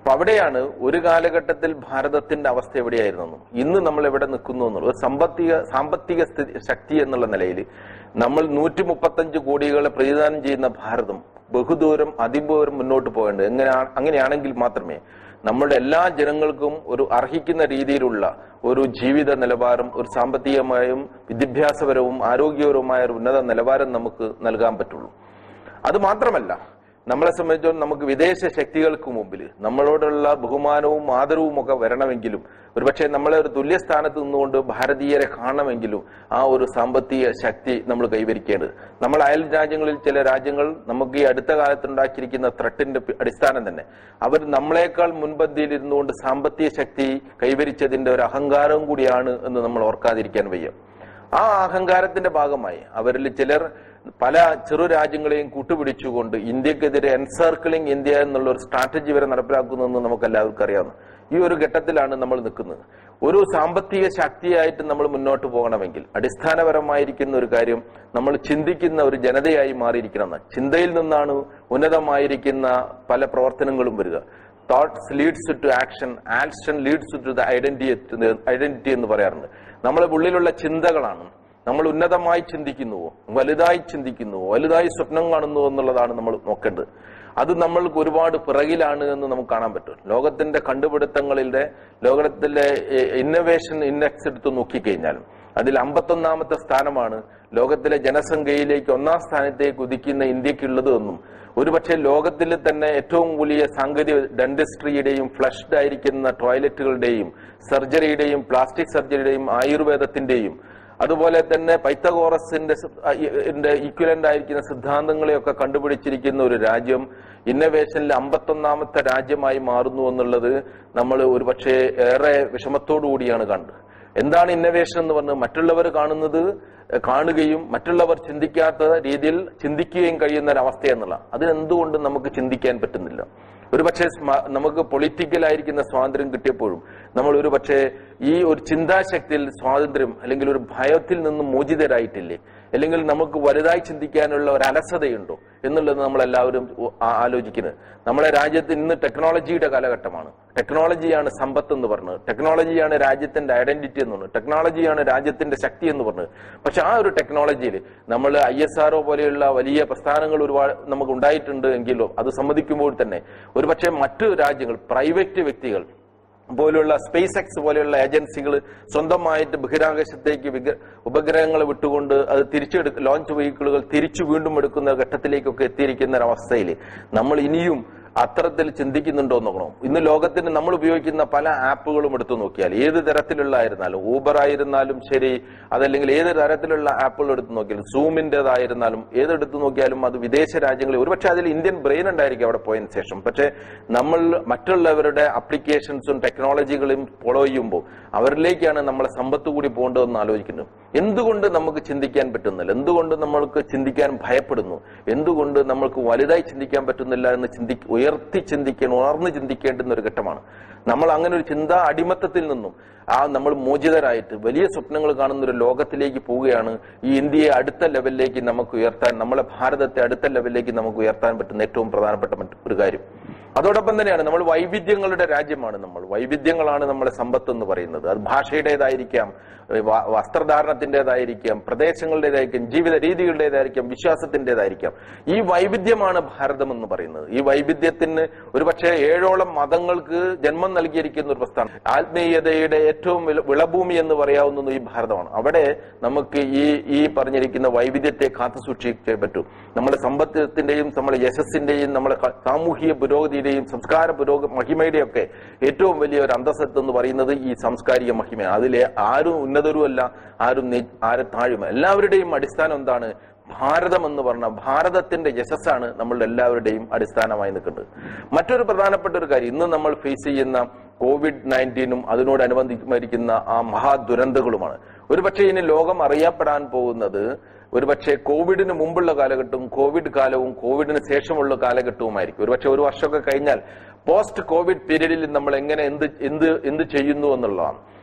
അപ്പൊ അവിടെയാണ് ഒരു കാലഘട്ടത്തിൽ ഭാരതത്തിന്റെ അവസ്ഥ എവിടെയായിരുന്നു ഇന്ന് നമ്മൾ എവിടെ നിൽക്കുന്നു എന്നുള്ളത് സാമ്പത്തിക സാമ്പത്തിക സ്ഥിതി ശക്തി എന്നുള്ള നിലയിൽ നമ്മൾ നൂറ്റി മുപ്പത്തഞ്ച് കോടികളെ പ്രതിദാനം ചെയ്യുന്ന ഭാരതം ബഹുദൂരം അതിദൂരം മുന്നോട്ട് പോകേണ്ടത് എങ്ങനെ അങ്ങനെയാണെങ്കിൽ മാത്രമേ നമ്മളുടെ എല്ലാ ജനങ്ങൾക്കും ഒരു അർഹിക്കുന്ന രീതിയിലുള്ള ഒരു ജീവിത നിലവാരം ഒരു സാമ്പത്തികമായും വിദ്യാഭ്യാസപരവും ആരോഗ്യപരവുമായ ഒരു ഉന്നത നിലവാരം നമുക്ക് നൽകാൻ പറ്റുള്ളൂ അത് മാത്രമല്ല നമ്മളെ സംബന്ധിച്ചോളം നമുക്ക് വിദേശ ശക്തികൾക്ക് മുമ്പിൽ നമ്മളോടുള്ള ബഹുമാനവും ആദരവും ഒക്കെ വരണമെങ്കിലും ഒരുപക്ഷെ നമ്മളെ ഒരു തുല്യ സ്ഥാനത്ത് നിന്നുകൊണ്ട് ഭാരതീയരെ കാണണമെങ്കിലും ആ ഒരു സാമ്പത്തിക ശക്തി നമ്മൾ കൈവരിക്കേണ്ടത് നമ്മൾ അയൽ രാജ്യങ്ങളിൽ ചില രാജ്യങ്ങൾ നമുക്ക് ഈ അടുത്ത കാലത്തുണ്ടാക്കിയിരിക്കുന്ന ത്രട്ടിന്റെ അടിസ്ഥാനം തന്നെ അവർ നമ്മളെക്കാൾ മുൻപന്തിയിൽ ഇരുന്നുകൊണ്ട് സാമ്പത്തിക ശക്തി കൈവരിച്ചതിന്റെ ഒരു അഹങ്കാരവും കൂടിയാണ് എന്ന് നമ്മൾ ഓർക്കാതിരിക്കാൻ വയ്യ ആ അഹങ്കാരത്തിന്റെ ഭാഗമായി അവരിൽ ചിലർ പല ചെറു രാജ്യങ്ങളെയും കൂട്ടുപിടിച്ചുകൊണ്ട് ഇന്ത്യക്കെതിരെ എൻസർക്കിളിംഗ് ഇന്ത്യ എന്നുള്ള ഒരു സ്ട്രാറ്റജി വരെ നടപ്പിലാക്കുന്നതെന്ന് നമുക്ക് എല്ലാവർക്കും അറിയാവുന്നു ഈ ഒരു ഘട്ടത്തിലാണ് നമ്മൾ നിൽക്കുന്നത് ഒരു സാമ്പത്തിക ശക്തിയായിട്ട് നമ്മൾ മുന്നോട്ട് പോകണമെങ്കിൽ അടിസ്ഥാനപരമായിരിക്കുന്ന ഒരു കാര്യം നമ്മൾ ചിന്തിക്കുന്ന ഒരു ജനതയായി മാറിയിരിക്കണം ചിന്തയിൽ നിന്നാണ് ഉന്നതമായിരിക്കുന്ന പല പ്രവർത്തനങ്ങളും വരിക thoughts leads to action action leads to the identity identity എന്ന് പറയാറുണ്ട് നമ്മളെ ഉള്ളിലുള്ള ചിന്തകളാണ് നമ്മൾ ഉന്നതമായി ചിന്തിക്കുന്നുവോ വലുതായി ചിന്തിക്കുന്നുവോ വലുതായി സ്വപ്നം കാണുന്നുവോ എന്നുള്ളതാണ് നമ്മൾ നോക്കേണ്ടത് അത് നമ്മൾക്ക് ഒരുപാട് പിറകിലാണ് എന്ന് നമുക്ക് കാണാൻ പറ്റും ലോകത്തിന്റെ കണ്ടുപിടുത്തങ്ങളിലെ ലോകത്തിലെ ഇന്നവേഷൻ ഇൻഡെക്സ് എടുത്ത് നോക്കിക്കഴിഞ്ഞാലും അതിൽ അമ്പത്തൊന്നാമത്തെ സ്ഥാനമാണ് ലോകത്തിലെ ജനസംഖ്യയിലേക്ക് ഒന്നാം സ്ഥാനത്തേക്ക് ഉദിക്കുന്ന ഇന്ത്യക്കുള്ളത് എന്നും ഒരുപക്ഷെ ലോകത്തിൽ തന്നെ ഏറ്റവും വലിയ സാങ്കേതിക ഡെന്റിസ്ട്രിയുടെയും ഫ്ലഷ്ഡ് ആയിരിക്കുന്ന ടോയ്ലറ്റുകളുടെയും സർജറിയുടെയും പ്ലാസ്റ്റിക് സർജറിയുടെയും ആയുർവേദത്തിന്റെയും അതുപോലെ തന്നെ പൈത്തഗോറസിന്റെ ഈക്വലന്റ് ആയിരിക്കുന്ന സിദ്ധാന്തങ്ങളെയൊക്കെ കണ്ടുപിടിച്ചിരിക്കുന്ന ഒരു രാജ്യം ഇന്നവേഷനിൽ അമ്പത്തൊന്നാമത്തെ രാജ്യമായി മാറുന്നു എന്നുള്ളത് നമ്മൾ ഒരുപക്ഷെ ഏറെ വിഷമത്തോടു കൂടിയാണ് കണ്ടത് എന്താണ് ഇന്നവേഷൻ എന്ന് പറഞ്ഞത് മറ്റുള്ളവർ കാണുന്നത് കാണുകയും മറ്റുള്ളവർ ചിന്തിക്കാത്ത രീതിയിൽ ചിന്തിക്കുകയും കഴിയുന്ന ഒരു അവസ്ഥ എന്നുള്ള അതിനെന്തുകൊണ്ട് നമുക്ക് ചിന്തിക്കാൻ പറ്റുന്നില്ല ഒരുപക്ഷെ സ്മ- നമുക്ക് പൊളിറ്റിക്കലായിരിക്കുന്ന സ്വാതന്ത്ര്യം കിട്ടിയപ്പോഴും നമ്മൾ ഒരുപക്ഷെ ഈ ഒരു ചിന്താശക്തിയിൽ സ്വാതന്ത്ര്യം അല്ലെങ്കിൽ ഒരു ഭയത്തിൽ നിന്നും മോചിതരായിട്ടില്ലേ അല്ലെങ്കിൽ നമുക്ക് വലുതായി ചിന്തിക്കാനുള്ള ഒരു അലസതയുണ്ടോ എന്നുള്ളത് നമ്മൾ എല്ലാവരും ആ- ആലോചിക്കുന്നത് നമ്മളെ രാജ്യത്ത് ഇന്ന് ടെക്നോളജിയുടെ കാലഘട്ടമാണ് ടെക്നോളജിയാണ് സമ്പത്ത് എന്ന് പറഞ്ഞത് ടെക്നോളജിയാണ് രാജ്യത്തിന്റെ ഐഡന്റിറ്റി എന്ന് പറഞ്ഞത് ടെക്നോളജിയാണ് രാജ്യത്തിന്റെ ശക്തി എന്ന് പറഞ്ഞത് പക്ഷെ ആ ഒരു ടെക്നോളജിയിൽ നമ്മൾ ഐ എസ് ആർഒ പോലെയുള്ള വലിയ പ്രസ്ഥാനങ്ങൾ ഒരുപാട് നമുക്ക് ഉണ്ടായിട്ടുണ്ട് എങ്കിലോ അത് സമ്മതിക്കുമ്പോൾ തന്നെ ഒരുപക്ഷെ മറ്റു രാജ്യങ്ങൾ പ്രൈവറ്റ് വ്യക്തികൾ പോലുള്ള സ്പേസ് എക്സ് പോലെയുള്ള ഏജൻസികൾ സ്വന്തമായിട്ട് ബഹിരാകാശത്തേക്ക് വിഗ്ര- ഉപഗ്രഹങ്ങൾ വിട്ടുകൊണ്ട് അത് തിരിച്ചെടു ലോഞ്ച് വെഹിക്കിളുകൾ തിരിച്ചു വീണ്ടും എടുക്കുന്ന ഘട്ടത്തിലേക്കൊക്കെ എത്തിയിരിക്കുന്ന ഒരവസ്ഥയിൽ നമ്മൾ ഇനിയും അത്തരത്തിൽ ചിന്തിക്കുന്നുണ്ടോ എന്ന് നോക്കണം ഇന്ന് ലോകത്തിന് നമ്മൾ ഉപയോഗിക്കുന്ന പല ആപ്പുകളും എടുത്തു നോക്കിയാൽ ഏത് തരത്തിലുള്ള ആയിരുന്നാലും ഊബർ ആയിരുന്നാലും ശരി അതല്ലെങ്കിൽ ഏത് തരത്തിലുള്ള ആപ്പുകൾ എടുത്തു നോക്കിയാലും സൂമിൻ്റെതായിരുന്നാലും ഏതെടുത്തു നോക്കിയാലും അത് വിദേശ രാജ്യങ്ങളിൽ ഒരുപക്ഷെ അതിൽ ഇന്ത്യൻ ബ്രെയിൻ ഉണ്ടായിരിക്കും അവിടെ പോയതിനു ശേഷം പക്ഷെ നമ്മൾ മറ്റുള്ളവരുടെ അപ്ലിക്കേഷൻസും ടെക്നോളജികളും ഫോളോ ചെയ്യുമ്പോൾ അവരിലേക്കാണ് നമ്മളെ സമ്പത്ത് കൂടി പോകേണ്ടതെന്ന് ആലോചിക്കുന്നത് എന്തുകൊണ്ട് നമുക്ക് ചിന്തിക്കാൻ പറ്റുന്നില്ല എന്തുകൊണ്ട് നമ്മൾക്ക് ചിന്തിക്കാൻ ഭയപ്പെടുന്നു എന്തുകൊണ്ട് നമ്മൾക്ക് വലുതായി ചിന്തിക്കാൻ പറ്റുന്നില്ല എന്ന് ചിന്തി ഉയർത്തി ചിന്തിക്കണം ഉണർന്ന് ചിന്തിക്കേണ്ടുന്ന ഒരു ഘട്ടമാണ് നമ്മൾ അങ്ങനെ ഒരു ചിന്താ അടിമത്തത്തിൽ നിന്നും ആ നമ്മൾ മോചിതരായിട്ട് വലിയ സ്വപ്നങ്ങൾ കാണുന്ന ഒരു ലോകത്തിലേക്ക് പോവുകയാണ് ഈ ഇന്ത്യയെ അടുത്ത ലെവലിലേക്ക് നമുക്ക് ഉയർത്താൻ നമ്മളെ ഭാരതത്തെ അടുത്ത ലെവലിലേക്ക് നമുക്ക് ഉയർത്താൻ പറ്റുന്ന ഏറ്റവും പ്രധാനപ്പെട്ട മറ്റ് ഒരു കാര്യം അതോടൊപ്പം തന്നെയാണ് നമ്മൾ വൈവിധ്യങ്ങളുടെ രാജ്യമാണ് നമ്മൾ വൈവിധ്യങ്ങളാണ് നമ്മളെ സമ്പത്ത് എന്ന് പറയുന്നത് അത് ഭാഷയുടേതായിരിക്കാം വ- വസ്ത്രധാരണത്തിൻ്റെതായിരിക്കാം പ്രദേശങ്ങളുടേതായിരിക്കാം ജീവിത രീതികളുടേതായിരിക്കാം വിശ്വാസത്തിൻ്റെതായിരിക്കാം ഈ വൈവിധ്യമാണ് ഭാരതം എന്ന് പറയുന്നത് ഈ വൈവിധ്യത്തിന് ഒരുപക്ഷെ ഏഴോളം മതങ്ങൾക്ക് ജന്മം നൽകിയിരിക്കുന്ന ഒരു പ്രസ്ഥാനം ആത്മീയതയുടെ ഏറ്റവും വില- വിളഭൂമി എന്ന് പറയാവുന്നത് ഈ ഭാരതമാണ് അവിടെ നമുക്ക് ഈ ഈ പറഞ്ഞിരിക്കുന്ന വൈവിധ്യത്തെ കാത്തു സൂക്ഷിച്ചേ പറ്റൂ നമ്മുടെ സമ്പത്തിന്റെയും നമ്മുടെ യശസ്സിന്റെയും നമ്മുടെ ക- സാമൂഹിക പുരോഗതിയുടെയും സംസ്കാര പുരോഗ മഹിമയുടെയും ഒക്കെ ഏറ്റവും വലിയ ഒരു അന്തസ്സത്ത് എന്ന് പറയുന്നത് ഈ സാംസ്കാരിക മഹിമയാണ് അതിലെ ആരും ഉന്നതരുമല്ല ആരും നി- ആരും താഴുമ എല്ലാവരുടെയും അടിസ്ഥാനം എന്താണ് ഭാരതം എന്ന് പറഞ്ഞ ഭാരതത്തിന്റെ യശസ്സാണ് നമ്മളുടെ എല്ലാവരുടെയും അടിസ്ഥാനമായി നിൽക്കുന്നത് മറ്റൊരു പ്രധാനപ്പെട്ട ഒരു കാര്യം ഇന്ന് നമ്മൾ ഫേസ് ചെയ്യുന്ന കോവിഡ് നയൻറ്റീനും അതിനോടനുബന്ധിച്ചിരിക്കുന്ന ആ മഹാദുരന്തങ്ങളുമാണ് ഒരുപക്ഷെ ഇനി ലോകം അറിയപ്പെടാൻ പോകുന്നത് ഒരുപക്ഷെ കോവിഡിന് മുമ്പുള്ള കാലഘട്ടവും കോവിഡ് കാലവും കോവിഡിന് ശേഷമുള്ള കാലഘട്ടവുമായിരിക്കും ഒരുപക്ഷെ ഒരു വർഷമൊക്കെ കഴിഞ്ഞാൽ പോസ്റ്റ് കോവിഡ് പീരീഡിൽ നമ്മൾ എങ്ങനെ എന്ത് എന്ത് എന്ത് ചെയ്യുന്നു എന്നുള്ളതാണ്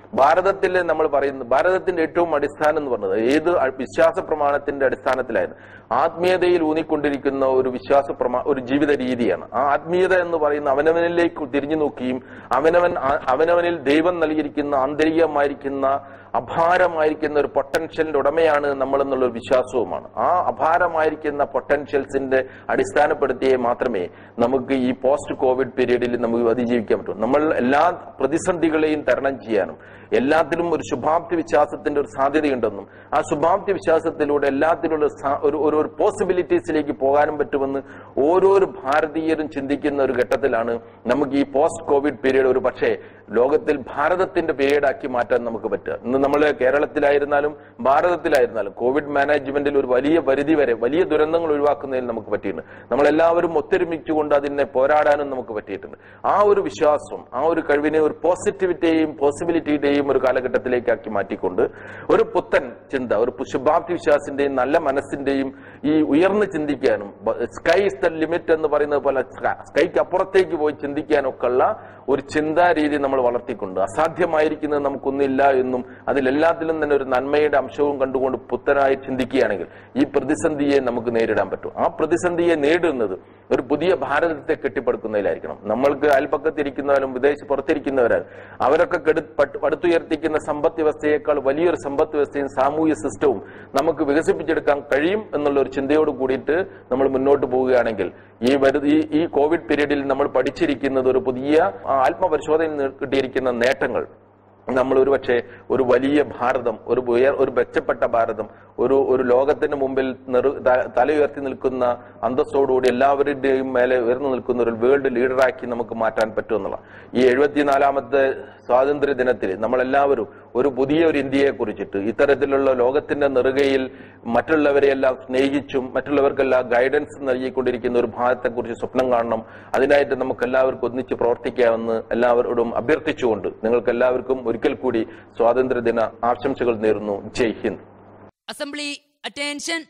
ഭാരതത്തിൽ നമ്മൾ പറയുന്നു ഭാരതത്തിന്റെ ഏറ്റവും അടിസ്ഥാനം എന്ന് പറഞ്ഞത് ഏത് അ- വിശ്വാസ പ്രമാണത്തിന്റെ അടിസ്ഥാനത്തിലായിരുന്നു ആത്മീയതയിൽ ഊന്നിക്കൊണ്ടിരിക്കുന്ന ഒരു വിശ്വാസ പ്രമാ ഒരു ജീവിത രീതിയാണ് ആ ആത്മീയത എന്ന് പറയുന്ന അവനവനിലേക്ക് തിരിഞ്ഞു നോക്കുകയും അവനവൻ ആ- അവനവനിൽ ദൈവം നൽകിയിരിക്കുന്ന ആന്തരികമായിരിക്കുന്ന അപാരമായിരിക്കുന്ന ഒരു പൊട്ടൻഷ്യലിന്റെ ഉടമയാണ് നമ്മൾ എന്നുള്ള ഒരു വിശ്വാസവുമാണ് ആ അപാരമായിരിക്കുന്ന പൊട്ടൻഷ്യൽസിന്റെ അടിസ്ഥാനപ്പെടുത്തിയേ മാത്രമേ നമുക്ക് ഈ പോസ്റ്റ് കോവിഡ് പീരീഡിൽ നമുക്ക് അതിജീവിക്കാൻ പറ്റൂ നമ്മൾ എല്ലാ പ്രതിസന്ധികളെയും തരണം ചെയ്യാനും എല്ലാത്തിലും ഒരു ശുഭാപ്തി വിശ്വാസത്തിന്റെ ഒരു സാധ്യതയുണ്ടെന്നും ആ ശുഭാപ്തി വിശ്വാസത്തിലൂടെ എല്ലാത്തിലുള്ള സാ- ഒരു ഒരു ഒരു പോസിബിലിറ്റീസിലേക്ക് പോകാനും പറ്റുമെന്ന് ഓരോരോ ഭാരതീയരും ചിന്തിക്കുന്ന ഒരു ഘട്ടത്തിലാണ് നമുക്ക് ഈ പോസ്റ്റ് കോവിഡ് പീരീഡ് ഒരു പക്ഷേ ലോകത്തിൽ ഭാരതത്തിന്റെ പീരീഡാക്കി മാറ്റാൻ നമുക്ക് പറ്റുക ഇന്ന് നമ്മൾ കേരളത്തിലായിരുന്നാലും ഭാരതത്തിലായിരുന്നാലും കോവിഡ് മാനേജ്മെന്റിൽ ഒരു വലിയ പരിധി വരെ വലിയ ദുരന്തങ്ങൾ ഒഴിവാക്കുന്നതിൽ നമുക്ക് പറ്റിയിട്ടുണ്ട് നമ്മളെല്ലാവരും ഒത്തൊരുമിച്ചുകൊണ്ട് അതിനെ പോരാടാനും നമുക്ക് പറ്റിയിട്ടുണ്ട് ആ ഒരു വിശ്വാസം ആ ഒരു കഴിവിനെ ഒരു പോസിറ്റിവിറ്റിയെയും പോസിബിലിറ്റിയുടെയും ഒരു കാലഘട്ടത്തിലേക്കാക്കി മാറ്റിക്കൊണ്ട് ഒരു പുത്തൻ ചിന്ത ഒരു ശുഭാപ്തി വിശ്വാസത്തിന്റെയും നല്ല മനസ്സിന്റെയും ഈ ഉയർന്ന് ചിന്തിക്കാനും സ്കൈ ഇസ് ദ ലിമിറ്റ് എന്ന് പറയുന്നത് പോലെ സ്കൈക്ക് അപ്പുറത്തേക്ക് പോയി ചിന്തിക്കാനൊക്കെ ഉള്ള ഒരു ചിന്താ രീതി നമ്മൾ വളർത്തിക്കൊണ്ട് അസാധ്യമായിരിക്കുന്നത് നമുക്കൊന്നില്ല എന്നും അതിലെല്ലാത്തിലും തന്നെ ഒരു നന്മയുടെ അംശവും കണ്ടുകൊണ്ട് പുത്തനായി ചിന്തിക്കുകയാണെങ്കിൽ ഈ പ്രതിസന്ധിയെ നമുക്ക് നേരിടാൻ പറ്റും ആ പ്രതിസന്ധിയെ നേടുന്നത് ഒരു പുതിയ ഭാരതത്തെ കെട്ടിപ്പടുക്കുന്നതിലായിരിക്കണം നമ്മൾക്ക് അയൽപ്പക്കത്തിരിക്കുന്നവരും വിദേശ പുറത്തിരിക്കുന്നവരാണ് അവരൊക്കെ കെടു പട്ട് പടുത്തുയർത്തിക്കുന്ന സമ്പദ് വ്യവസ്ഥയേക്കാൾ വലിയൊരു സമ്പദ് വ്യവസ്ഥയും സാമൂഹ്യ സിസ്റ്റവും നമുക്ക് വികസിപ്പിച്ചെടുക്കാൻ കഴിയും എന്നുള്ള ഒരു ചിന്തയോട് കൂടിയിട്ട് നമ്മൾ മുന്നോട്ട് പോവുകയാണെങ്കിൽ ഈ വരു ഈ ഈ കോവിഡ് പീരീഡിൽ നമ്മൾ പഠിച്ചിരിക്കുന്നത് ഒരു പുതിയ ആ, ആത്മപരിശോധനയിൽ നിന്ന് കിട്ടിയിരിക്കുന്ന നേട്ടങ്ങൾ നമ്മൾ ഒരുപക്ഷെ ഒരു വലിയ ഭാരതം ഒരു ഉയർ ഒരു മെച്ചപ്പെട്ട ഭാരതം ഒരു ഒരു ലോകത്തിന് മുമ്പിൽ നെറു ത- തലയുയർത്തി നിൽക്കുന്ന അന്തസ്സോടുകൂടി എല്ലാവരുടെയും മേലെ ഉയർന്നു നിൽക്കുന്ന ഒരു വേൾഡ് ലീഡറാക്കി നമുക്ക് മാറ്റാൻ പറ്റുമെന്നുള്ള ഈ എഴുപത്തിനാലാമത്തെ സ്വാതന്ത്ര്യ ദിനത്തിൽ നമ്മളെല്ലാവരും ഒരു പുതിയ ഒരു ഇന്ത്യയെ കുറിച്ചിട്ട് ഇത്തരത്തിലുള്ള ലോകത്തിന്റെ നെറുകയിൽ മറ്റുള്ളവരെയെല്ലാം സ്നേഹിച്ചും മറ്റുള്ളവർക്കെല്ലാം ഗൈഡൻസ് നൽകിക്കൊണ്ടിരിക്കുന്ന ഒരു ഭാരതത്തെക്കുറിച്ച് സ്വപ്നം കാണണം അതിനായിട്ട് നമുക്ക് എല്ലാവർക്കും ഒന്നിച്ച് പ്രവർത്തിക്കാമെന്ന് എല്ലാവരോടും അഭ്യർത്ഥിച്ചുകൊണ്ട് നിങ്ങൾക്ക് എല്ലാവർക്കും ഒരിക്കൽ കൂടി സ്വാതന്ത്ര്യദിന ആശംസകൾ നേരുന്നു ജയ് Hind Assembly, attention.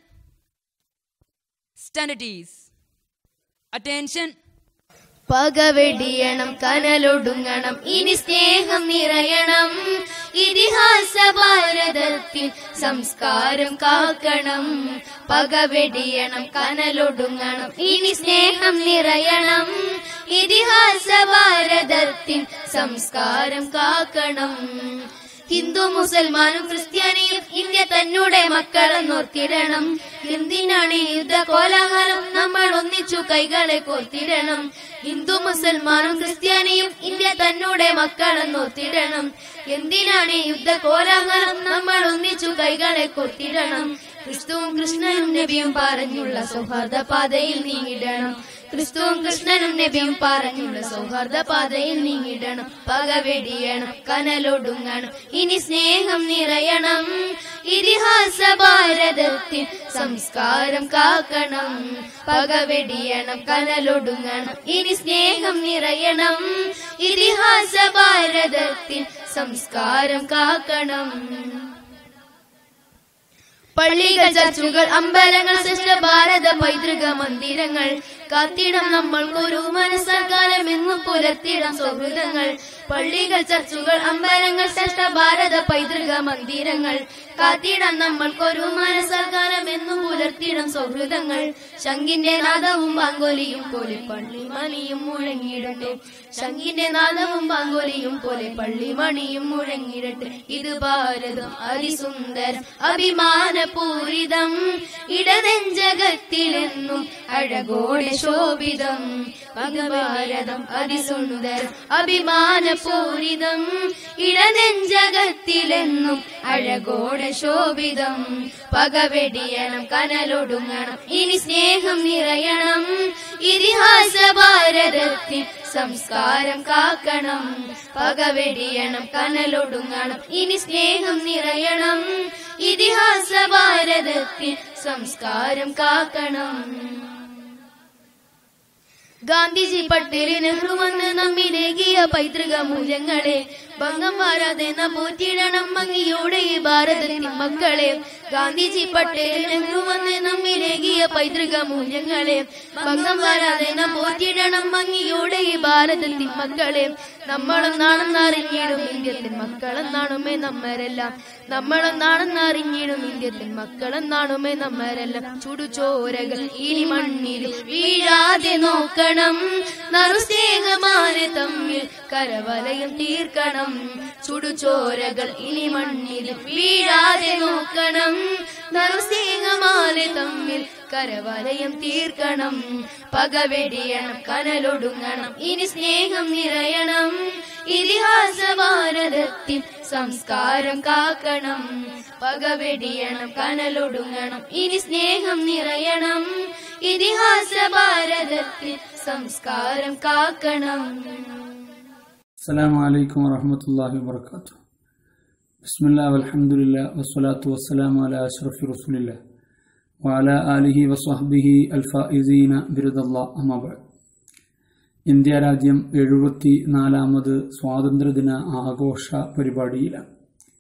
Stand at ease. Attention. പകവെടിയണം കനലൊടുങ്ങണം ഇനി സ്നേഹം നിറയണം ഇതിഹാസ ഭാരതത്തിൽ സംസ്കാരം കാക്കണം പകവെടിയണം കനലൊടുങ്ങണം ഇനി സ്നേഹം നിറയണം ഇതിഹാസ ഭാരതത്തിൽ സംസ്കാരം കാക്കണം ഹിന്ദു മുസൽമാനും ക്രിസ്ത്യാനിയും ഇന്ത്യ തന്നൂടെ മക്കളെന്നോർത്തിടണം എന്തിനാണ് ഈ യുദ്ധ കോലാഹലം നമ്മൾ ഒന്നിച്ചു കൈകളെ കോർത്തിടണം ഹിന്ദു മുസൽമാനും ക്രിസ്ത്യാനിയും ഇന്ത്യ തന്നൂടെ മക്കളെന്നോർത്തിടണം എന്തിനാണ് ഈ യുദ്ധ കോലാഹലം നമ്മൾ ഒന്നിച്ചു കൈകളെ കോർത്തിടണം ക്രിസ്തുവും കൃഷ്ണനും നബിയും പറഞ്ഞുള്ള സൗഹാർദ്ദ പാതയിൽ നീങ്ങിടണം ക്രിസ്തുവും കൃഷ്ണനും നബിയും പറഞ്ഞുള്ള സൗഹാർദ്ദ പാതയിൽ നീങ്ങിടണം പകവെടിയണം കനലൊടുങ്ങണം ഇനി സ്നേഹം നിറയണം ഇതിഹാസ ഭാരതത്തിൽ സംസ്കാരം കാക്കണം പകവെടിയണം കനലൊടുങ്ങണം ഇനി സ്നേഹം നിറയണം ഇതിഹാസ ഭാരതത്തിൽ സംസ്കാരം കാക്കണം പള്ളികൾ ചർച്ചുകൾ അമ്പലങ്ങൾ ശ്രേഷ്ഠ ഭാരത പൈതൃക മന്ദിരങ്ങൾ കാത്തിടം നമ്മൾക്കൊരു മനസ്സൽക്കാലം എന്നും പുലർത്തിടം സൗഹൃദങ്ങൾ പള്ളികൾ ചർച്ചുകൾ അമ്പലങ്ങൾ ശ്രേഷ്ഠ ഭാരത പൈതൃക മന്ദിരങ്ങൾ കാത്തിടം നമ്മൾക്കൊരു മനസ്സൽക്കാലം എന്നും പുലർത്തിടം സൗഹൃദങ്ങൾ ശങ്കിന്റെ നാദവും ബാങ്കോലിയും പോലെ പള്ളി മണിയും മുഴങ്ങിയിടട്ടെ ശങ്കിന്റെ നാദവും ബാങ്കോലിയും പോലെ പള്ളി മണിയും മുഴങ്ങിയിടട്ടെ ഇത് ഭാരതം അതിസുന്ദരം അഭിമാനപൂരിതം ഇടനെഞ്ചകത്തിലെന്നും അഴകോടെ ശോഭിതം ഭഗഭാരതം അതിസുന്ദരം അഭിമാനപൂരിതം ഇടനെഞ്ചകത്തിലെന്നും അഴകോടെ ശോഭിതം പകവെടിയണം കനലൊടുങ്ങണം ഇനി സ്നേഹം നിറയണം ഇതിഹാസ ഭാരതത്തിൽ സംസ്കാരം കാക്കണം പകവെടിയണം കനലൊടുങ്ങണം ഇനി സ്നേഹം നിറയണം ഇതിഹാസ ഭാരതത്തിൽ സംസ്കാരം കാക്കണം ഗാന്ധിജി പട്ടേൽ നെഹ്റു വന്ന് നമ്മിലേകിയ പൈതൃക മൂല്യങ്ങളെ ഭംഗം വാരാതെ നാം പോറ്റിയിടണം ഭംഗിയോടെ ഈ ഭാരതത്തിൻ മക്കളെ ഗാന്ധിജി പട്ടേൽ നെഹ്റു വന്ന് നമ്മിലേകിയ പൈതൃക മൂല്യങ്ങളെ ഭംഗം വാരാതെ നാം പോറ്റിയിടണം ഭംഗിയോടെ ഈ ഭാരതത്തിൻ മക്കളെ നമ്മളൊന്നാണെന്നറിഞ്ഞിടും ഇന്ത്യത്തിൻ മക്കളെന്നാണുമേ നമ്മരെല്ലാം നമ്മളൊന്നാണെന്നറിഞ്ഞിടും ഇന്ത്യത്തിൻ മക്കളെന്നാണുമേ നമ്മരെല്ലാം ചുടുചോരകൾ ഇനി മണ്ണിൽ വീഴാതെ നോക്കണം നറുസ്നേഹമാനെ തമ്മിൽ കരവലയം തീർക്കണം ചുടുചോരകൾ ഇനി മണ്ണിൽ വീഴാതെ നോക്കണം നറുസ്നേഹമാനെ തമ്മിൽ കരവലയം തീർക്കണം പകവെടിയണം കനലൊടുങ്ങണം ഇനി സ്നേഹം നിറയണം ഇതിഹാസ ഭാരതത്തിൽ സംസ്കാരം കാക്കണം പകവെടിയണം കനലൊടുങ്ങണം ഇനി സ്നേഹം നിറയണം ഇതിഹാസ ഭാരതത്തിൽ സംസ്കാരം കാക്കണം السلام عليكم ورحمة الله وبركاته بسم الله والحمد لله والصلاة والسلام على أشرف رسول الله وعلى آله وصحبه الفائزين برضا الله أما بعد ഇന്ത്യ രാജ്യം എഴുപത്തി നാലാമത് സ്വാതന്ത്ര്യദിന ആഘോഷ പരിപാടിയിലാണ്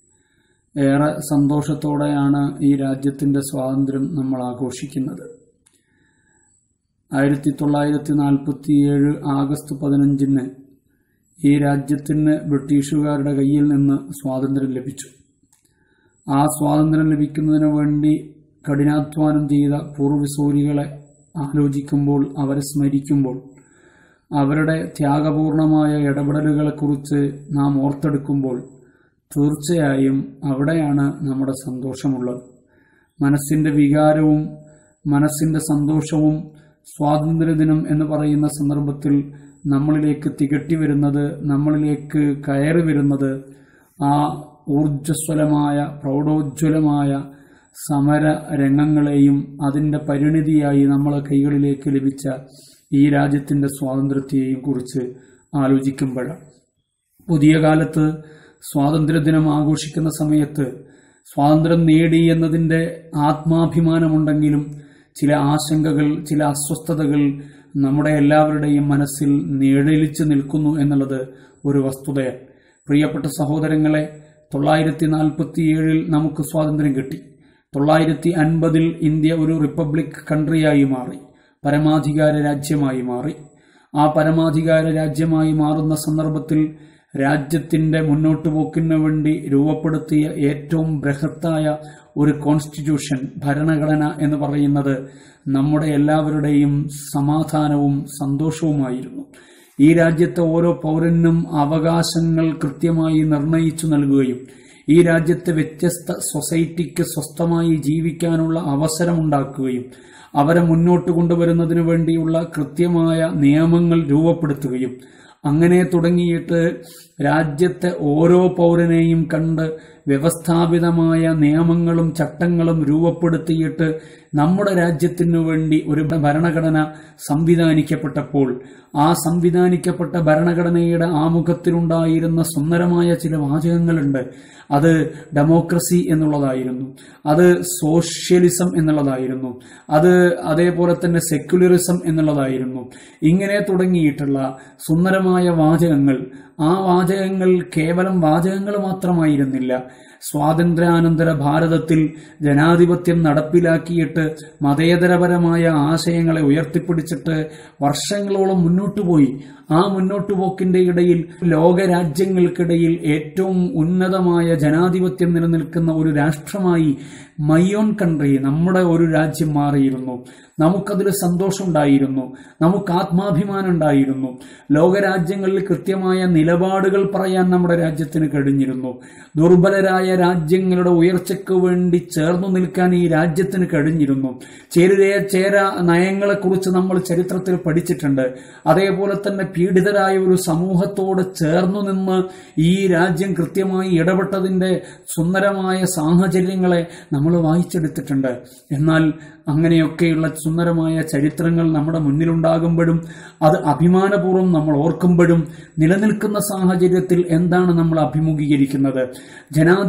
ഏറെ സന്തോഷത്തോടെയാണ് ഈ രാജ്യത്തിന്റെ സ്വാതന്ത്ര്യം നമ്മൾ ആഘോഷിക്കുന്നത് ആയിരത്തി തൊള്ളായിരത്തി നാൽപ്പത്തിയേഴ് ആഗസ്റ്റ് പതിനഞ്ചിന് ഈ രാജ്യത്തിന് ബ്രിട്ടീഷുകാരുടെ കയ്യിൽ നിന്ന് സ്വാതന്ത്ര്യം ലഭിച്ചു ആ സ്വാതന്ത്ര്യം ലഭിക്കുന്നതിന് വേണ്ടി കഠിനാധ്വാനം ചെയ്ത പൂർവ്വസൂരികളെ ആലോചിക്കുമ്പോൾ അവരെ സ്മരിക്കുമ്പോൾ അവരുടെ ത്യാഗപൂർണമായ ഇടപെടലുകളെക്കുറിച്ച് നാം ഓർത്തെടുക്കുമ്പോൾ തീർച്ചയായും അവിടെയാണ് നമ്മുടെ സന്തോഷമുള്ളത് മനസ്സിന്റെ വികാരവും മനസ്സിന്റെ സന്തോഷവും സ്വാതന്ത്ര്യദിനം എന്ന് പറയുന്ന സന്ദർഭത്തിൽ നമ്മളിലേക്ക് തികട്ടി വരുന്നത് നമ്മളിലേക്ക് കയറി വരുന്നത് ആ ഊർജ്ജസ്വലമായ പ്രൗഢോജ്വലമായ സമര രംഗങ്ങളെയും അതിന്റെ പരിണിതിയായി നമ്മളെ കൈകളിലേക്ക് ലഭിച്ച ഈ രാജ്യത്തിന്റെ സ്വാതന്ത്ര്യത്തെയും കുറിച്ച് ആലോചിക്കുമ്പോഴാണ് പുതിയ കാലത്ത് സ്വാതന്ത്ര്യദിനം ആഘോഷിക്കുന്ന സമയത്ത് സ്വാതന്ത്ര്യം നേടി എന്നതിന്റെ ആത്മാഭിമാനമുണ്ടെങ്കിലും ചില ആശങ്കകൾ ചില അസ്വസ്ഥതകൾ നമ്മുടെ എല്ലാവരുടെയും മനസ്സിൽ നിഴലിച്ചു നിൽക്കുന്നു എന്നുള്ളത് ഒരു വസ്തുതയാണ് പ്രിയപ്പെട്ട സഹോദരങ്ങളെ തൊള്ളായിരത്തി നാൽപ്പത്തിയേഴിൽ നമുക്ക് സ്വാതന്ത്ര്യം കിട്ടി തൊള്ളായിരത്തി അൻപതിൽ ഇന്ത്യ ഒരു റിപ്പബ്ലിക് കൺട്രിയായി മാറി പരമാധികാര രാജ്യമായി മാറി ആ പരമാധികാര രാജ്യമായി മാറുന്ന സന്ദർഭത്തിൽ രാജ്യത്തിന്റെ മുന്നോട്ടു പോക്കിന് വേണ്ടി രൂപപ്പെടുത്തിയ ഏറ്റവും ബൃഹത്തായ ഒരു കോൺസ്റ്റിറ്റ്യൂഷൻ ഭരണഘടന എന്ന് പറയുന്നത് നമ്മുടെ എല്ലാവരുടെയും സമാധാനവും സന്തോഷവുമായിരുന്നു ഈ രാജ്യത്തെ ഓരോ പൗരനും അവകാശങ്ങൾ കൃത്യമായി നിർണയിച്ചു നൽകുകയും ഈ രാജ്യത്തെ വ്യത്യസ്ത സൊസൈറ്റിക്ക് സ്വസ്ഥമായി ജീവിക്കാനുള്ള അവസരമുണ്ടാക്കുകയും അവരെ മുന്നോട്ട് കൊണ്ടുവരുന്നതിനു വേണ്ടിയുള്ള കൃത്യമായ നിയമങ്ങൾ രൂപപ്പെടുത്തുകയും അങ്ങനെ തുടങ്ങിയിട്ട് രാജ്യത്തെ ഓരോ പൗരനെയും കണ്ട് വ്യവസ്ഥാപിതമായ നിയമങ്ങളും ചട്ടങ്ങളും രൂപപ്പെടുത്തിയിട്ട് നമ്മുടെ രാജ്യത്തിനു വേണ്ടി ഒരു ഭരണഘടന സംവിധാനിക്കപ്പെട്ടപ്പോൾ ആ സംവിധാനിക്കപ്പെട്ട ഭരണഘടനയുടെ ആമുഖത്തിലുണ്ടായിരുന്ന സുന്ദരമായ ചില വാചകങ്ങളുണ്ട് അത് ഡെമോക്രസി എന്നുള്ളതായിരുന്നു അത് സോഷ്യലിസം എന്നുള്ളതായിരുന്നു അത് അതേപോലെ തന്നെ സെക്യുലറിസം എന്നുള്ളതായിരുന്നു ഇങ്ങനെ തുടങ്ങിയിട്ടുള്ള സുന്ദരമായ വാചകങ്ങൾ ആ വാചകങ്ങൾ കേവലം വാചകങ്ങൾ മാത്രമായിരുന്നില്ല സ്വാതന്ത്ര്യാനന്തര ഭാരതത്തിൽ ജനാധിപത്യം നടപ്പിലാക്കിയിട്ട് മതേതരപരമായ ആശയങ്ങളെ ഉയർത്തിപ്പിടിച്ചിട്ട് വർഷങ്ങളോളം മുന്നോട്ടു പോയി ആ മുന്നോട്ടു പോക്കിന്റെ ഇടയിൽ ലോകരാജ്യങ്ങൾക്കിടയിൽ ഏറ്റവും ഉന്നതമായ ജനാധിപത്യം നിലനിൽക്കുന്ന ഒരു രാഷ്ട്രമായി മൈയോൺ കൺട്രി നമ്മുടെ ഒരു രാജ്യം മാറിയിരുന്നു നമുക്കതിൽ സന്തോഷമുണ്ടായിരുന്നു നമുക്ക് ആത്മാഭിമാനം ഉണ്ടായിരുന്നു ലോകരാജ്യങ്ങളിൽ കൃത്യമായ നിലപാടുകൾ പറയാൻ നമ്മുടെ രാജ്യത്തിന് കഴിഞ്ഞിരുന്നു ദുർബലരായ രാജ്യങ്ങളുടെ ഉയർച്ചയ്ക്ക് വേണ്ടി ചേർന്നു നിൽക്കാൻ ഈ രാജ്യത്തിന് കഴിഞ്ഞിരുന്നു ചേരുതേ ചേര നയങ്ങളെക്കുറിച്ച് നമ്മൾ ചരിത്രത്തിൽ പഠിച്ചിട്ടുണ്ട് അതേപോലെ തന്നെ പീഡിതരായ ഒരു സമൂഹത്തോട് ചേർന്നു നിന്ന് ഈ രാജ്യം കൃത്യമായി ഇടപെട്ടതിന്റെ സുന്ദരമായ സാഹചര്യങ്ങളെ നമ്മൾ വായിച്ചെടുത്തിട്ടുണ്ട് എന്നാൽ അങ്ങനെയൊക്കെയുള്ള സുന്ദരമായ ചരിത്രങ്ങൾ നമ്മുടെ മുന്നിലുണ്ടാകുമ്പോഴും അത് അഭിമാനപൂർവ്വം നമ്മൾ ഓർക്കുമ്പോഴും നിലനിൽക്കുന്ന സാഹചര്യത്തിൽ എന്താണ് നമ്മൾ അഭിമുഖീകരിക്കുന്നത്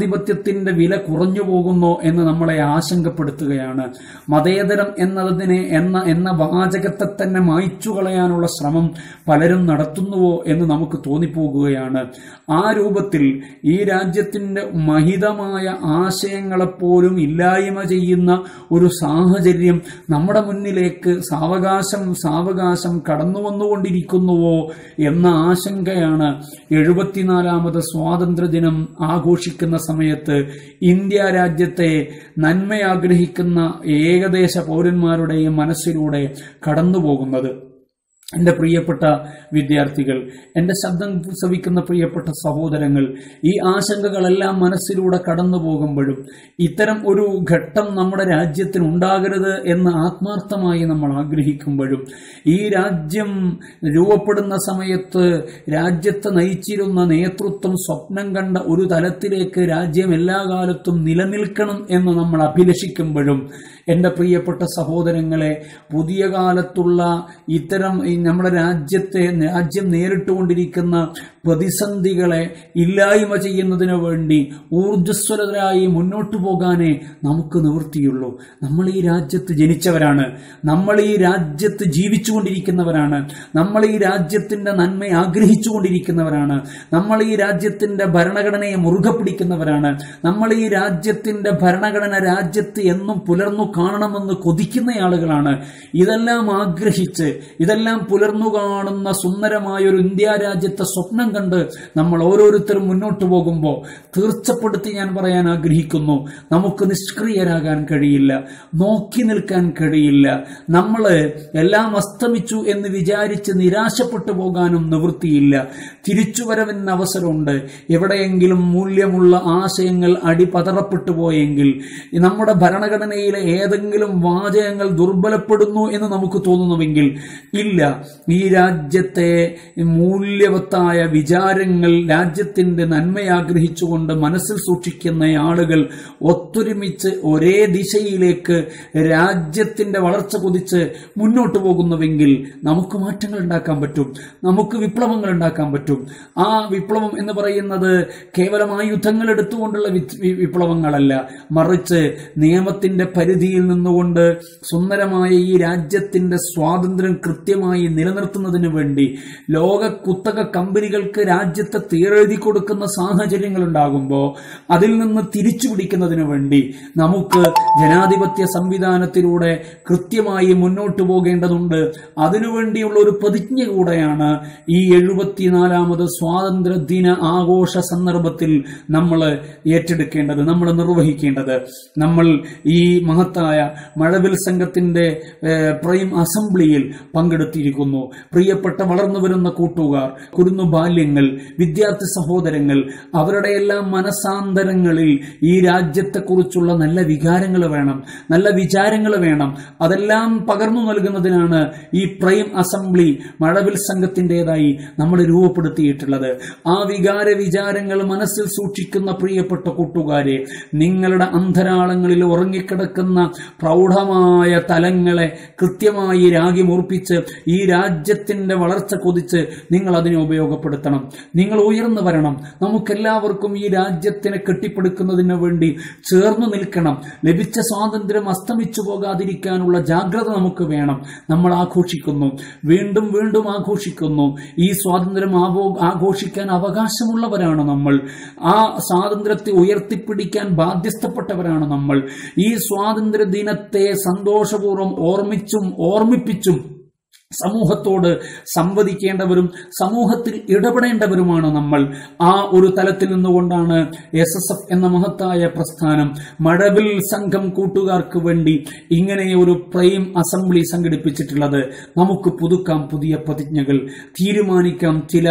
ജനാധിപത്യത്തിന്റെ വില കുറഞ്ഞു പോകുന്നോ എന്ന് നമ്മളെ ആശങ്കപ്പെടുത്തുകയാണ് മതേതരം എന്നതിനെ എന്ന എന്ന വാചകത്തെ തന്നെ മായ്ച്ചു കളയാനുള്ള ശ്രമം പലരും നടത്തുന്നുവോ എന്ന് നമുക്ക് തോന്നിപ്പോകുകയാണ് ആ രൂപത്തിൽ ഈ രാജ്യത്തിന്റെ മഹിതമായ ആശയങ്ങളെപ്പോലും ഇല്ലായ്മ ചെയ്യുന്ന ഒരു സാഹചര്യം നമ്മുടെ മുന്നിലേക്ക് സാവകാശം സാവകാശം കടന്നു വന്നുകൊണ്ടിരിക്കുന്നുവോ എന്ന ആശങ്കയാണ് എഴുപത്തിനാലാമത് സ്വാതന്ത്ര്യദിനം ആഘോഷിക്കുന്ന സമയത്ത് ഇന്ത്യ രാജ്യത്തെ നന്മയാഗ്രഹിക്കുന്ന ഏകദേശ പൗരന്മാരുടെയും മനസ്സിലൂടെ കടന്നുപോകുന്നത് എന്റെ പ്രിയപ്പെട്ട വിദ്യാർത്ഥികൾ എന്റെ ശബ്ദം ശ്രവിക്കുന്ന പ്രിയപ്പെട്ട സഹോദരങ്ങൾ ഈ ആശങ്കകളെല്ലാം മനസ്സിലൂടെ കടന്നു പോകുമ്പോഴും ഇത്തരം ഒരു ഘട്ടം നമ്മുടെ രാജ്യത്തിന് ഉണ്ടാകരുത് എന്ന് ആത്മാർത്ഥമായി നമ്മൾ ആഗ്രഹിക്കുമ്പോഴും ഈ രാജ്യം രൂപപ്പെടുന്ന സമയത്ത് രാജ്യത്തെ നയിച്ചിരുന്ന നേതൃത്വം സ്വപ്നം കണ്ട ഒരു തലത്തിലേക്ക് രാജ്യം എല്ലാ കാലത്തും നിലനിൽക്കണം എന്ന് നമ്മൾ അഭിലഷിക്കുമ്പോഴും എന്റെ പ്രിയപ്പെട്ട സഹോദരങ്ങളെ പുതിയ കാലത്തുള്ള ഇത്തരം ഈ നമ്മുടെ രാജ്യത്തെ രാജ്യം നേരിട്ടുകൊണ്ടിരിക്കുന്ന പ്രതിസന്ധികളെ ഇല്ലായ്മ ചെയ്യുന്നതിനു വേണ്ടി ഊർജ്ജസ്വലരായി മുന്നോട്ടു പോകാനേ നമുക്ക് നിവൃത്തിയുള്ളൂ നമ്മൾ ഈ രാജ്യത്ത് ജനിച്ചവരാണ് നമ്മൾ ഈ രാജ്യത്ത് ജീവിച്ചുകൊണ്ടിരിക്കുന്നവരാണ് നമ്മൾ ഈ രാജ്യത്തിന്റെ നന്മ ആഗ്രഹിച്ചുകൊണ്ടിരിക്കുന്നവരാണ് നമ്മൾ ഈ രാജ്യത്തിന്റെ ഭരണഘടനയെ മുറുകെ പിടിക്കുന്നവരാണ് നമ്മൾ ഈ രാജ്യത്തിന്റെ ഭരണഘടന രാജ്യത്ത് എന്നും പുലർന്നു കാണണമെന്ന് കൊതിക്കുന്ന ആളുകളാണ് ഇതെല്ലാം ആഗ്രഹിച്ച് ഇതെല്ലാം പുലർന്നു കാണുന്ന സുന്ദരമായ ഒരു ഇന്ത്യ രാജ്യത്തെ സ്വപ്നം കണ്ട് നമ്മൾ ഓരോരുത്തരും മുന്നോട്ട് പോകുമ്പോൾ തീർച്ചപ്പെടുത്തി ഞാൻ പറയാൻ ആഗ്രഹിക്കുന്നു നമുക്ക് നിഷ്ക്രിയരാകാൻ കഴിയില്ല നോക്കി നിൽക്കാൻ കഴിയില്ല നമ്മൾ എല്ലാം അസ്തമിച്ചു എന്ന് വിചാരിച്ച് നിരാശപ്പെട്ടു പോകാനും നിവൃത്തിയില്ല തിരിച്ചുവരവിന് അവസരമുണ്ട് എവിടെയെങ്കിലും മൂല്യമുള്ള ആശയങ്ങൾ അടിപതറപ്പെട്ടു പോയെങ്കിൽ നമ്മുടെ ഭരണഘടനയിലെ ഏതെങ്കിലും വാചകങ്ങൾ ദുർബലപ്പെടുന്നു എന്ന് നമുക്ക് തോന്നുന്നുവെങ്കിൽ ഇല്ല ഈ രാജ്യത്തെ മൂല്യവത്തായ വിചാരങ്ങൾ രാജ്യത്തിന്റെ നന്മയാഗ്രഹിച്ചുകൊണ്ട് മനസ്സിൽ സൂക്ഷിക്കുന്ന ആളുകൾ ഒത്തൊരുമിച്ച് ഒരേ ദിശയിലേക്ക് രാജ്യത്തിന്റെ വളർച്ച കുതിച്ച് മുന്നോട്ട് പോകുന്നുവെങ്കിൽ നമുക്ക് മാറ്റങ്ങൾ ഉണ്ടാക്കാൻ പറ്റും നമുക്ക് വിപ്ലവങ്ങൾ ഉണ്ടാക്കാൻ പറ്റും ആ വിപ്ലവം എന്ന് പറയുന്നത് കേവലം ആയുധങ്ങൾ എടുത്തുകൊണ്ടുള്ള വി- വി- വിപ്ലവങ്ങളല്ല മറിച്ച് നിയമത്തിന്റെ പരിധിയിൽ നിന്നുകൊണ്ട് സുന്ദരമായ ഈ രാജ്യത്തിന്റെ സ്വാതന്ത്ര്യം കൃത്യമായി നിലനിർത്തുന്നതിന് വേണ്ടി ലോക കുത്തക കമ്പനികൾക്ക് രാജ്യത്തെ തീരെഴുതി കൊടുക്കുന്ന സാഹചര്യങ്ങൾ ഉണ്ടാകുമ്പോൾ അതിൽ നിന്ന് തിരിച്ചു പിടിക്കുന്നതിന് വേണ്ടി നമുക്ക് ജനാധിപത്യ സംവിധാനത്തിലൂടെ കൃത്യമായി മുന്നോട്ട് പോകേണ്ടതുണ്ട് അതിനുവേണ്ടിയുള്ള ഒരു പ്രതിജ്ഞ കൂടെയാണ് ഈ എഴുപത്തിനാലാമത് സ്വാതന്ത്ര്യ ദിന ആഘോഷ സന്ദർഭത്തിൽ നമ്മൾ ഏറ്റെടുക്കേണ്ടത് നമ്മൾ നിർവഹിക്കേണ്ടത് നമ്മൾ ഈ മഹത്തായ മഴവിൽ സംഘത്തിന്റെ ഏഹ്, പ്രൈം അസംബ്ലിയിൽ പങ്കെടുത്തിരിക്കുന്നു പ്രിയപ്പെട്ട വളർന്നു വരുന്ന കൂട്ടുകാർ കുരുന്നു ബാല്യങ്ങൾ വിദ്യാർത്ഥി സഹോദരങ്ങൾ അവരുടെ എല്ലാം മനസാന്തരങ്ങളിൽ ഈ രാജ്യത്തെക്കുറിച്ചുള്ള നല്ല വികാരങ്ങൾ വേണം നല്ല വിചാരങ്ങൾ വേണം അതെല്ലാം പകർന്നു നൽകുന്നതിനാണ് ഈ പ്രൈം അസംബ്ലി മഴവിൽ സംഘത്തിൻ്റെതായി നമ്മൾ രൂപപ്പെടുത്തിയിട്ടുള്ളത് ആ വികാര വിചാരങ്ങൾ മനസ്സിൽ സൂക്ഷിക്കുന്ന പ്രിയപ്പെട്ട കൂട്ടുകാരെ നിങ്ങളുടെ അന്തരാളങ്ങളിൽ ഉറങ്ങിക്കിടക്കുന്ന പ്രൗഢമായ തലങ്ങളെ കൃത്യമായി രാഗി മൂർപ്പിച്ച് ഈ രാജ്യത്തിന്റെ വളർച്ച കൊതിച്ച് നിങ്ങൾ അതിനെ ഉപയോഗപ്പെടുത്തണം നിങ്ങൾ ഉയർന്നു വരണം നമുക്കെല്ലാവർക്കും ഈ രാജ്യത്തിനെ കെട്ടിപ്പടുക്കുന്നതിന് വേണ്ടി ചേർന്ന് നിൽക്കണം ലഭിച്ച സ്വാതന്ത്ര്യം അസ്തമിച്ചു പോകാതിരിക്കാനുള്ള ജാഗ്രത നമുക്ക് വേണം നമ്മൾ ആഘോഷിക്കുന്നു വീണ്ടും വീണ്ടും ആഘോഷിക്കുന്നു ഈ സ്വാതന്ത്ര്യം ആവോ- ആഘോഷിക്കാൻ അവകാശമുള്ളവരാണ് നമ്മൾ ആ സ്വാതന്ത്ര്യത്തെ ഉയർത്തിപ്പിടിക്കാൻ ബാധ്യസ്ഥപ്പെട്ടവരാണ് നമ്മൾ ഈ സ്വാതന്ത്ര്യ ദിനത്തെ സന്തോഷപൂർവ്വം ഓർമ്മിച്ചും ഓർമ്മിപ്പിച്ചും സമൂഹത്തോട് സംവദിക്കേണ്ടവരും സമൂഹത്തിൽ ഇടപെടേണ്ടവരുമാണ് നമ്മൾ ആ ഒരു തലത്തിൽ നിന്നുകൊണ്ടാണ് എസ് എസ് എഫ് എന്ന മഹത്തായ പ്രസ്ഥാനം മഴവിൽ സംഘം കൂട്ടുകാർക്ക് വേണ്ടി ഇങ്ങനെ ഒരു പ്രൈം അസംബ്ലി സംഘടിപ്പിച്ചിട്ടുള്ളത് നമുക്ക് പുതുക്കാം പുതിയ പ്രതിജ്ഞകൾ തീരുമാനിക്കാം ചില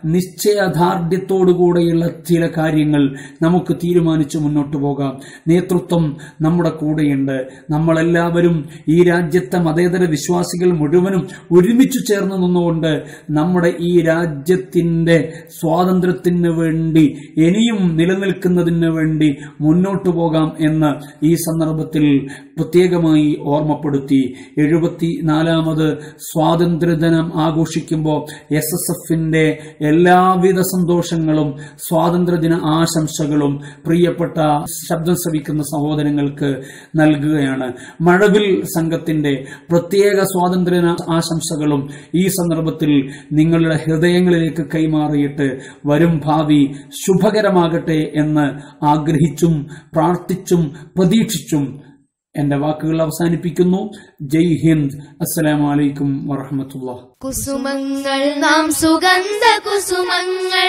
നിശ്ചയദാർഢ്യത്തോടുകൂടെയുള്ള ചില കാര്യങ്ങൾ നമുക്ക് തീരുമാനിച്ചു മുന്നോട്ട് പോകാം നേതൃത്വം നമ്മുടെ കൂടെയുണ്ട് നമ്മളെല്ലാവരും ഈ രാജ്യത്തെ മതേതര വിശ്വാസികൾ മുഴുവനും ഒരുമിച്ച് ചേർന്ന് നിന്നുകൊണ്ട് നമ്മുടെ ഈ രാജ്യത്തിന്റെ സ്വാതന്ത്ര്യത്തിന് വേണ്ടി ഇനിയും നിലനിൽക്കുന്നതിന് വേണ്ടി മുന്നോട്ടു പോകാം എന്ന് ഈ സന്ദർഭത്തിൽ പ്രത്യേകമായി ഓർമ്മപ്പെടുത്തി എഴുപത്തിനാലാമത് സ്വാതന്ത്ര്യദിനം ആഘോഷിക്കുമ്പോൾ എസ് എസ് എഫിന്റെ എല്ലാവിധ സന്തോഷങ്ങളും സ്വാതന്ത്ര്യദിന ആശംസകളും പ്രിയപ്പെട്ട ശബ്ദം ശ്രവിക്കുന്ന സഹോദരങ്ങൾക്ക് നൽകുകയാണ് മഴവിൽ സംഘത്തിന്റെ പ്രത്യേക സ്വാതന്ത്ര്യ ആശംസകളും ഈ സന്ദർഭത്തിൽ നിങ്ങളുടെ ഹൃദയങ്ങളിലേക്ക് കൈമാറിയിട്ട് വരും ഭാവി ശുഭകരമാകട്ടെ എന്ന് ആഗ്രഹിച്ചും പ്രാർത്ഥിച്ചും പ്രതീക്ഷിച്ചും എന്റെ വാക്കുകൾ അവസാനിപ്പിക്കുന്നു ജയ് ഹിന്ദ് അസ്സലാമലൈക്കും വറഹമത്തുള്ള കുസുമങ്ങൾ നാം സുഗന്ധ കുസുമങ്ങൾ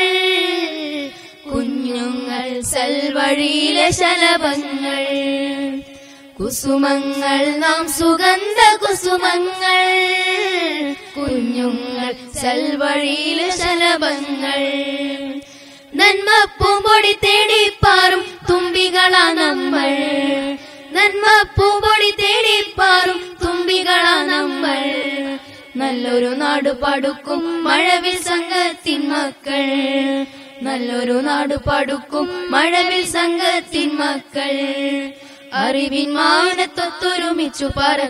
കുഞ്ഞുങ്ങൾ സൽവഴിയിലെ ശലഭങ്ങൾ കുസുമങ്ങൾ നാം സുഗന്ധ കുസുമങ്ങൾ കുഞ്ഞുങ്ങൾ സൽവഴിയിലെ ശലഭങ്ങൾ നന്മ പൂമ്പൊടി തേടിപ്പാറും തുമ്പികളാ നമ്മൾ നന്മ പൂമ്പൊടി തേടിപ്പാറും തുമ്പികളാ നമ്മൾ നല്ലൊരു നാട് പടുക്കും മഴവിൽ സംഘത്തിൻ മക്കൾ നല്ലൊരു നാട് പടുക്കും മഴവിൽ സംഘത്തിൻ മക്കൾ അറിവിൻ മാനത്തൊത്തൊരുമിച്ചു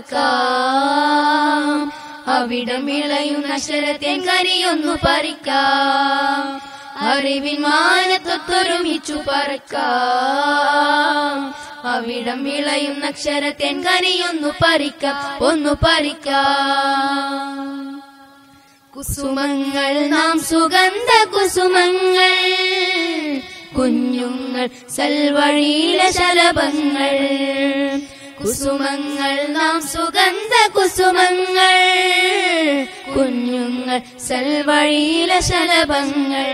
പറക്കാം അവിടം വിളയുന്ന അക്ഷരത്തേൻ കരിയൊന്നു പറിക്കാം അറിവിൻ മാനത്തൊത്തൊരുമിച്ചു പറക്കാം അവിടം വിളയുന്ന അക്ഷരത്തേൻ കനിയൊന്നു പറിക്കാം ഒന്നു പറിക്കാം കുസുമങ്ങൾ നാം സുഗന്ധ കുസുമങ്ങൾ കുഞ്ഞുങ്ങൾ സൽവഴിയിലെ ശലഭങ്ങൾ കുസുമങ്ങൾ നാം സുഗന്ധ കുസുമങ്ങൾ കുഞ്ഞുങ്ങൾ സൽവഴിയിലെ ശലഭങ്ങൾ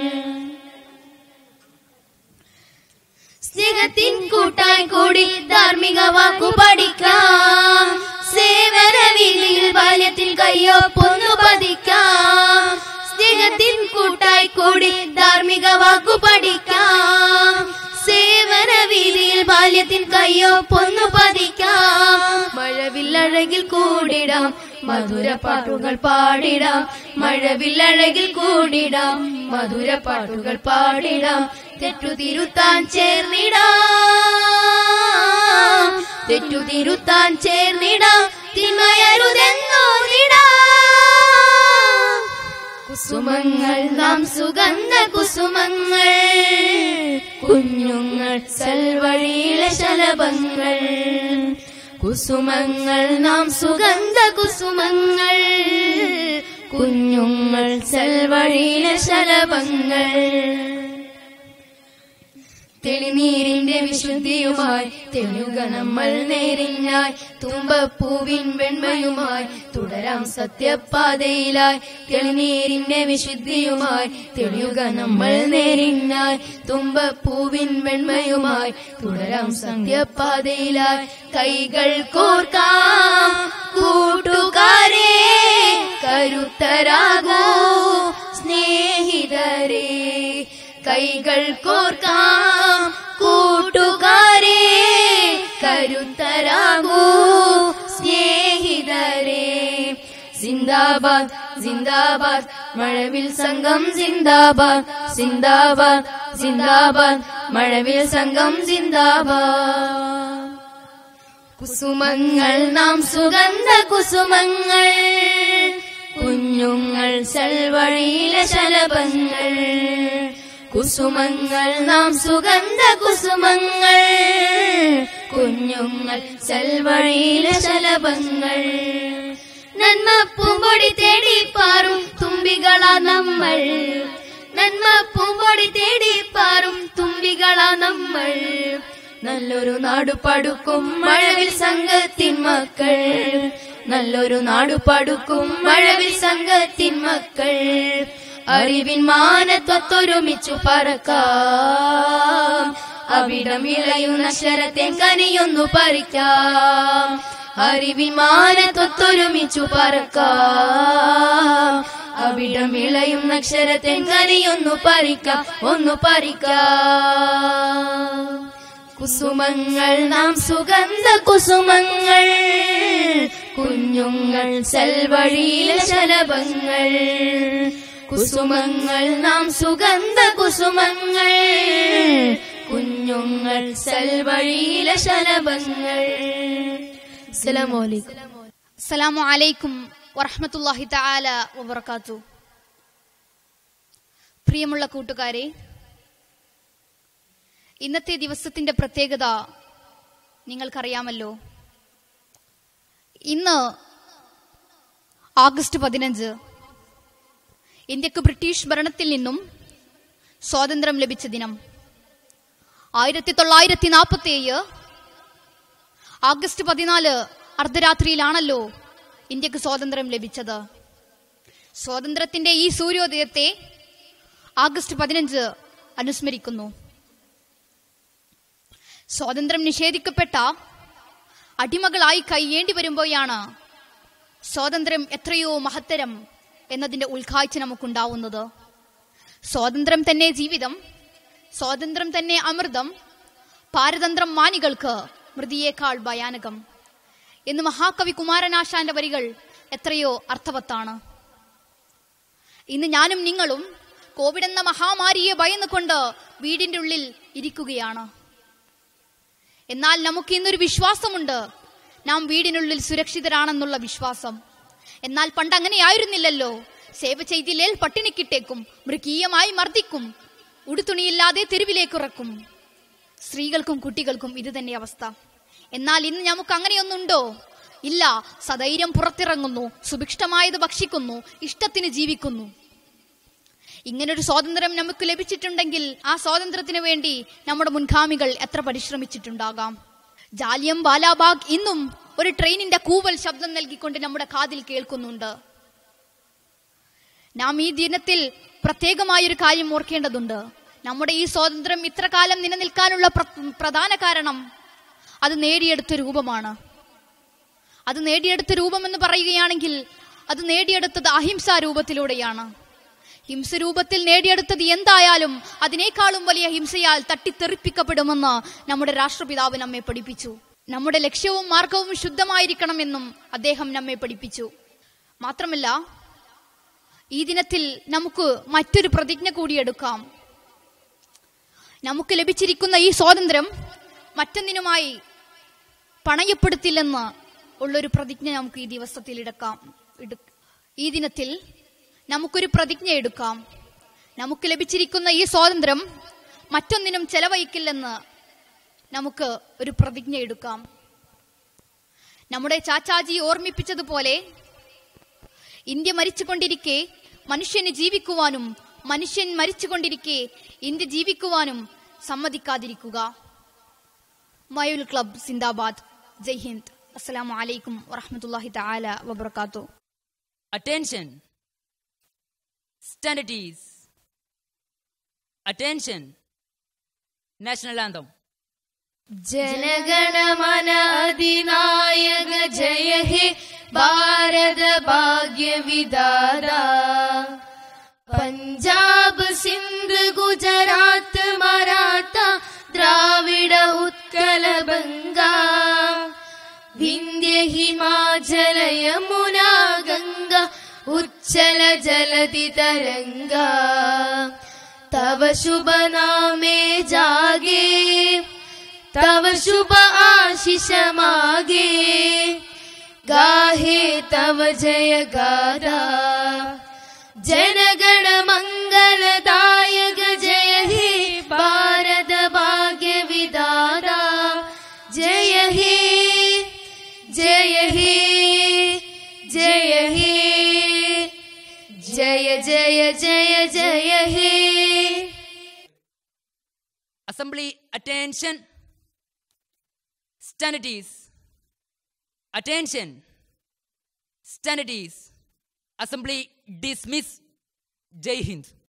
സ്നേഹത്തിൻ കൂട്ടായി കൂടി ധാർമ്മിക വാക്കു പഠിക്കാം സേവന വീതിയിൽ ബാല്യത്തിൽ കയ്യൊപ്പൊന്നു പതിക്കാം സ്നേഹത്തിൻ കൂട്ടായി കൂടി ധാർമ്മിക വാക്കു പഠിക്കാം സേവന വീതിയിൽ ബാല്യത്തിൻ കയ്യൊപ്പൊന്നു പതിക്കാം മഴവില്ലഴകിൽ കൂടിടാം മധുര പാട്ടുകൾ പാടിടാം മഴവില്ലഴകിൽ കൂടിടാം മധുര പാട്ടുകൾ പാടിടാം തെറ്റു തിരുത്താൻ ചേർന്നിടാം തെറ്റു തിരുത്താൻ ചേർന്നിടാം തിന്മയരുതെന്നോതിടാം കുസുമങ്ങൾ നാം സുഗന്ധ കുസുമങ്ങൾ കുഞ്ഞുങ്ങൾ സൽവഴിയിലെ ശലഭങ്ങൾ കുസുമങ്ങൾ നാം സുഗന്ധ കുസുമങ്ങൾ കുഞ്ഞുങ്ങൾ സൽവഴിയിലെ ശലഭങ്ങൾ തെളിനീരിന്റെ വിശുദ്ധിയുമായി തെളിയുക നമ്മൾ നേരിഞ്ഞായി തുമ്പപ്പൂവിൻ വെണ്മയുമായി തുടരാം സത്യപാതയിലായി തെളിനീരിന്റെ വിശുദ്ധിയുമായി തെളിയുക നമ്മൾ നേരിഞ്ഞായി തുമ്പപ്പൂവിൻ വെണ്മയുമായി തുടരാം സത്യപാതയിലായി കൈകൾ കോർക്കാം കൂട്ടുകാരെ കരുത്തരാകൂ സ്നേഹിതരേ കൈകൾ കോർക്കാം കൂട്ടുകാരെ കരുത്തരാകൂ സ്നേഹിതരെ സിന്ദാബാദ് സിന്ദാബാദ് മഴവിൽ സംഘം സിന്ദാബാദ് സിന്ദാബാദ് സിന്ദാബാദ് മഴവിൽ സംഘം സിന്ദാബാദ് കുസുമങ്ങൾ നാം സുഗന്ധ കുസുമങ്ങൾ കുഞ്ഞുങ്ങൾ സൽവഴിയിലെ ശലഭങ്ങൾ കുസുമങ്ങൾ നാം സുഗന്ധ കുസുമങ്ങൾ കുഞ്ഞുങ്ങൾ സൽവഴിയിലെ ശലഭങ്ങൾ നന്മ പൂമ്പൊടി തേടി പാറും തുമ്പികളാ നമ്മൾ നന്മ പൂമ്പൊടി തേടി പാറും തുമ്പികളാ നമ്മൾ നല്ലൊരു നാടു പടുക്കും മഴവിൽ സംഘത്തിൻ മക്കൾ നല്ലൊരു നാടു പടുക്കും മഴവിൽ സംഘത്തിൻ മക്കൾ അറിവിൻ മാനത്വത്തൊരുമിച്ചു പറക്കാം അവിടം ഇളയുന്ന ശരത്തെ കനിയൊന്നു പറിക്കാം അറിവിൻ മാനത്വത്തൊരുമിച്ചു പറക്കാം അവിടം ഇളയുന്ന അക്ഷരത്തെ കനിയൊന്നു പറിക്കാം ഒന്നു പറിക്കാം കുസുമങ്ങൾ നാം സുഗന്ധ കുസുമങ്ങൾ കുഞ്ഞുങ്ങൾ സെൽവഴിയിലെ ശലഭങ്ങൾ കുസുമങ്ങൾ നാം സുഗന്ധ കുസുമങ്ങൾ കുഞ്ഞുങ്ങൾ സെൽവഴിയിലെ ശലഭങ്ങൾ അസ്സലാമലൈക്കും അസ്സലാമു അലൈക്കും വറഹ്മത്തുള്ളാഹി തആല വബറകാത്തു പ്രിയമുള്ള കൂട്ടുകാരെ ഇന്നത്തെ ദിവസത്തിന്റെ പ്രത്യേകത നിങ്ങൾക്കറിയാമല്ലോ ഇന്ന് ആഗസ്റ്റ് പതിനഞ്ച് ഇന്ത്യക്ക് ബ്രിട്ടീഷ് ഭരണത്തിൽ നിന്നും സ്വാതന്ത്ര്യം ലഭിച്ച ദിനം ആയിരത്തി തൊള്ളായിരത്തി നാൽപ്പത്തി ഏഴ് ആഗസ്റ്റ് പതിനാല് അർദ്ധരാത്രിയിലാണല്ലോ ഇന്ത്യക്ക് സ്വാതന്ത്ര്യം ലഭിച്ചത് സ്വാതന്ത്ര്യത്തിന്റെ ഈ സൂര്യോദയത്തെ ആഗസ്റ്റ് പതിനഞ്ച് അനുസ്മരിക്കുന്നു സ്വാതന്ത്ര്യം നിഷേധിക്കപ്പെട്ട അടിമകളായി കഴിയേണ്ടി വരുമ്പോഴാണ് സ്വാതന്ത്ര്യം എത്രയോ മഹത്തരം എന്നതിന്റെ ഉൾക്കാഴ്ച നമുക്കുണ്ടാവുന്നത് സ്വാതന്ത്ര്യം തന്നെ ജീവിതം സ്വാതന്ത്ര്യം തന്നെ അമൃതം പാരതന്ത്രം മാനികൾക്ക് മൃതിയേക്കാൾ ഭയാനകം എന്ന് മഹാകവി കുമാരനാശാന്റെ വരികൾ എത്രയോ അർത്ഥവത്താണ് ഇന്ന് ഞാനും നിങ്ങളും കോവിഡ് എന്ന മഹാമാരിയെ ഭയന്നുകൊണ്ട് വീടിന്റെ ഉള്ളിൽ ഇരിക്കുകയാണ് എന്നാൽ നമുക്ക് ഇന്നൊരു വിശ്വാസമുണ്ട് നാം വീടിനുള്ളിൽ സുരക്ഷിതരാണെന്നുള്ള വിശ്വാസം എന്നാൽ പണ്ട് അങ്ങനെയായിരുന്നില്ലല്ലോ സേവ ചെയ്തില്ലേൽ പട്ടിണിക്കിട്ടേക്കും മൃഗീയമായി മർദ്ദിക്കും ഉടുത്തുണിയില്ലാതെ തെരുവിലേക്കിറക്കും സ്ത്രീകൾക്കും കുട്ടികൾക്കും ഇത് തന്നെ അവസ്ഥ എന്നാൽ ഇന്ന് നമുക്ക് അങ്ങനെയൊന്നുണ്ടോ ഇല്ല സധൈര്യം പുറത്തിറങ്ങുന്നു സുഭിക്ഷമായത് ഭക്ഷിക്കുന്നു ഇഷ്ടത്തിന് ജീവിക്കുന്നു ഇങ്ങനൊരു സ്വാതന്ത്ര്യം നമുക്ക് ലഭിച്ചിട്ടുണ്ടെങ്കിൽ ആ സ്വാതന്ത്ര്യത്തിന് വേണ്ടി നമ്മുടെ മുൻഗാമികൾ എത്ര പരിശ്രമിച്ചിട്ടുണ്ടാകാം ജാലിയം ബാലാബാഗ് ഇന്നും ഒരു ട്രെയിനിന്റെ കൂവൽ ശബ്ദം നൽകിക്കൊണ്ട് നമ്മുടെ കാതിൽ കേൾക്കുന്നുണ്ട് നാം ഈ ദിനത്തിൽ പ്രത്യേകമായൊരു കാര്യം ഓർക്കേണ്ടതുണ്ട് നമ്മുടെ ഈ സ്വാതന്ത്ര്യം ഇത്ര കാലം നിലനിൽക്കാനുള്ള പ്ര- പ്രധാന കാരണം അത് നേടിയെടുത്ത രൂപമാണ് അത് നേടിയെടുത്ത രൂപം എന്ന് പറയുകയാണെങ്കിൽ അത് നേടിയെടുത്തത് അഹിംസാ രൂപത്തിലൂടെയാണ് ഹിംസ രൂപത്തിൽ നേടിയെടുത്തത് എന്തായാലും അതിനേക്കാളും വലിയ ഹിംസയാൽ തട്ടിത്തെറിപ്പിക്കപ്പെടുമെന്ന് നമ്മുടെ രാഷ്ട്രപിതാവ് നമ്മെ പഠിപ്പിച്ചു നമ്മുടെ ലക്ഷ്യവും മാർഗവും ശുദ്ധമായിരിക്കണമെന്നും അദ്ദേഹം നമ്മെ പഠിപ്പിച്ചു മാത്രമല്ല ഈ ദിനത്തിൽ നമുക്ക് മറ്റൊരു പ്രതിജ്ഞ കൂടി എടുക്കാം നമുക്ക് ലഭിച്ചിരിക്കുന്ന ഈ സ്വാതന്ത്ര്യം മറ്റൊന്നിനുമായി പണയപ്പെടുത്തില്ലെന്ന് ഉള്ളൊരു പ്രതിജ്ഞ നമുക്ക് ഈ ദിവസത്തിൽ എടുക്കാം എടു- ഈ ദിനത്തിൽ നമുക്കൊരു പ്രതിജ്ഞ എടുക്കാം നമുക്ക് ലഭിച്ചിരിക്കുന്ന ഈ സ്വാതന്ത്ര്യം മറ്റൊന്നിനും ചെലവഴിക്കില്ലെന്ന് നമുക്ക് ഒരു പ്രതിജ്ഞ എടുക്കാം നമ്മുടെ ചാച്ചാജി ഓർമ്മിപ്പിച്ചതുപോലെ ഇന്ത്യ മരിച്ചുകൊണ്ടിരിക്കെ മനുഷ്യന് ജീവിക്കുവാനും മനുഷ്യൻ മരിച്ചുകൊണ്ടിരിക്കെ ഇന്ത്യ ജീവിക്കുവാനും സമ്മതിക്കാതിരിക്കുക മയുൽ ക്ലബ് സിന്ദാബാദ് ജയ് ഹിന്ദ് അസ്സലാമു അലൈക്കും വറഹ്മത്തുള്ളാഹി തആല വബറകാത്തു Attention. Stand at ease. Attention. National anthem. Jana Gana Mana അധിനായക Jaya ഹേ ഭാരത ഭാഗ്യ വിദാത പഞ്ചാബ് സിന്ധ് ഗുജറാത്ത് മറാത്ത ദ്രാവിഡ ഉത്കല ബംഗ വിന്ധ്യ ഹിമാചല യമുന ഗംഗ ഉജ്ജല ജലധി തരംഗ തവ ശുഭ നാമേ ജാഗേ तव शुभ आशिष मागे गाहे तव जय गादा जनगण मंगलदायक जय हे भारत भाग्य विदारा जय हे जय हे जय हे जय जय जय जय हे Assembly, attention. Stand at ease. Attention. Stand at ease. Assembly, dismiss. Jai Hind.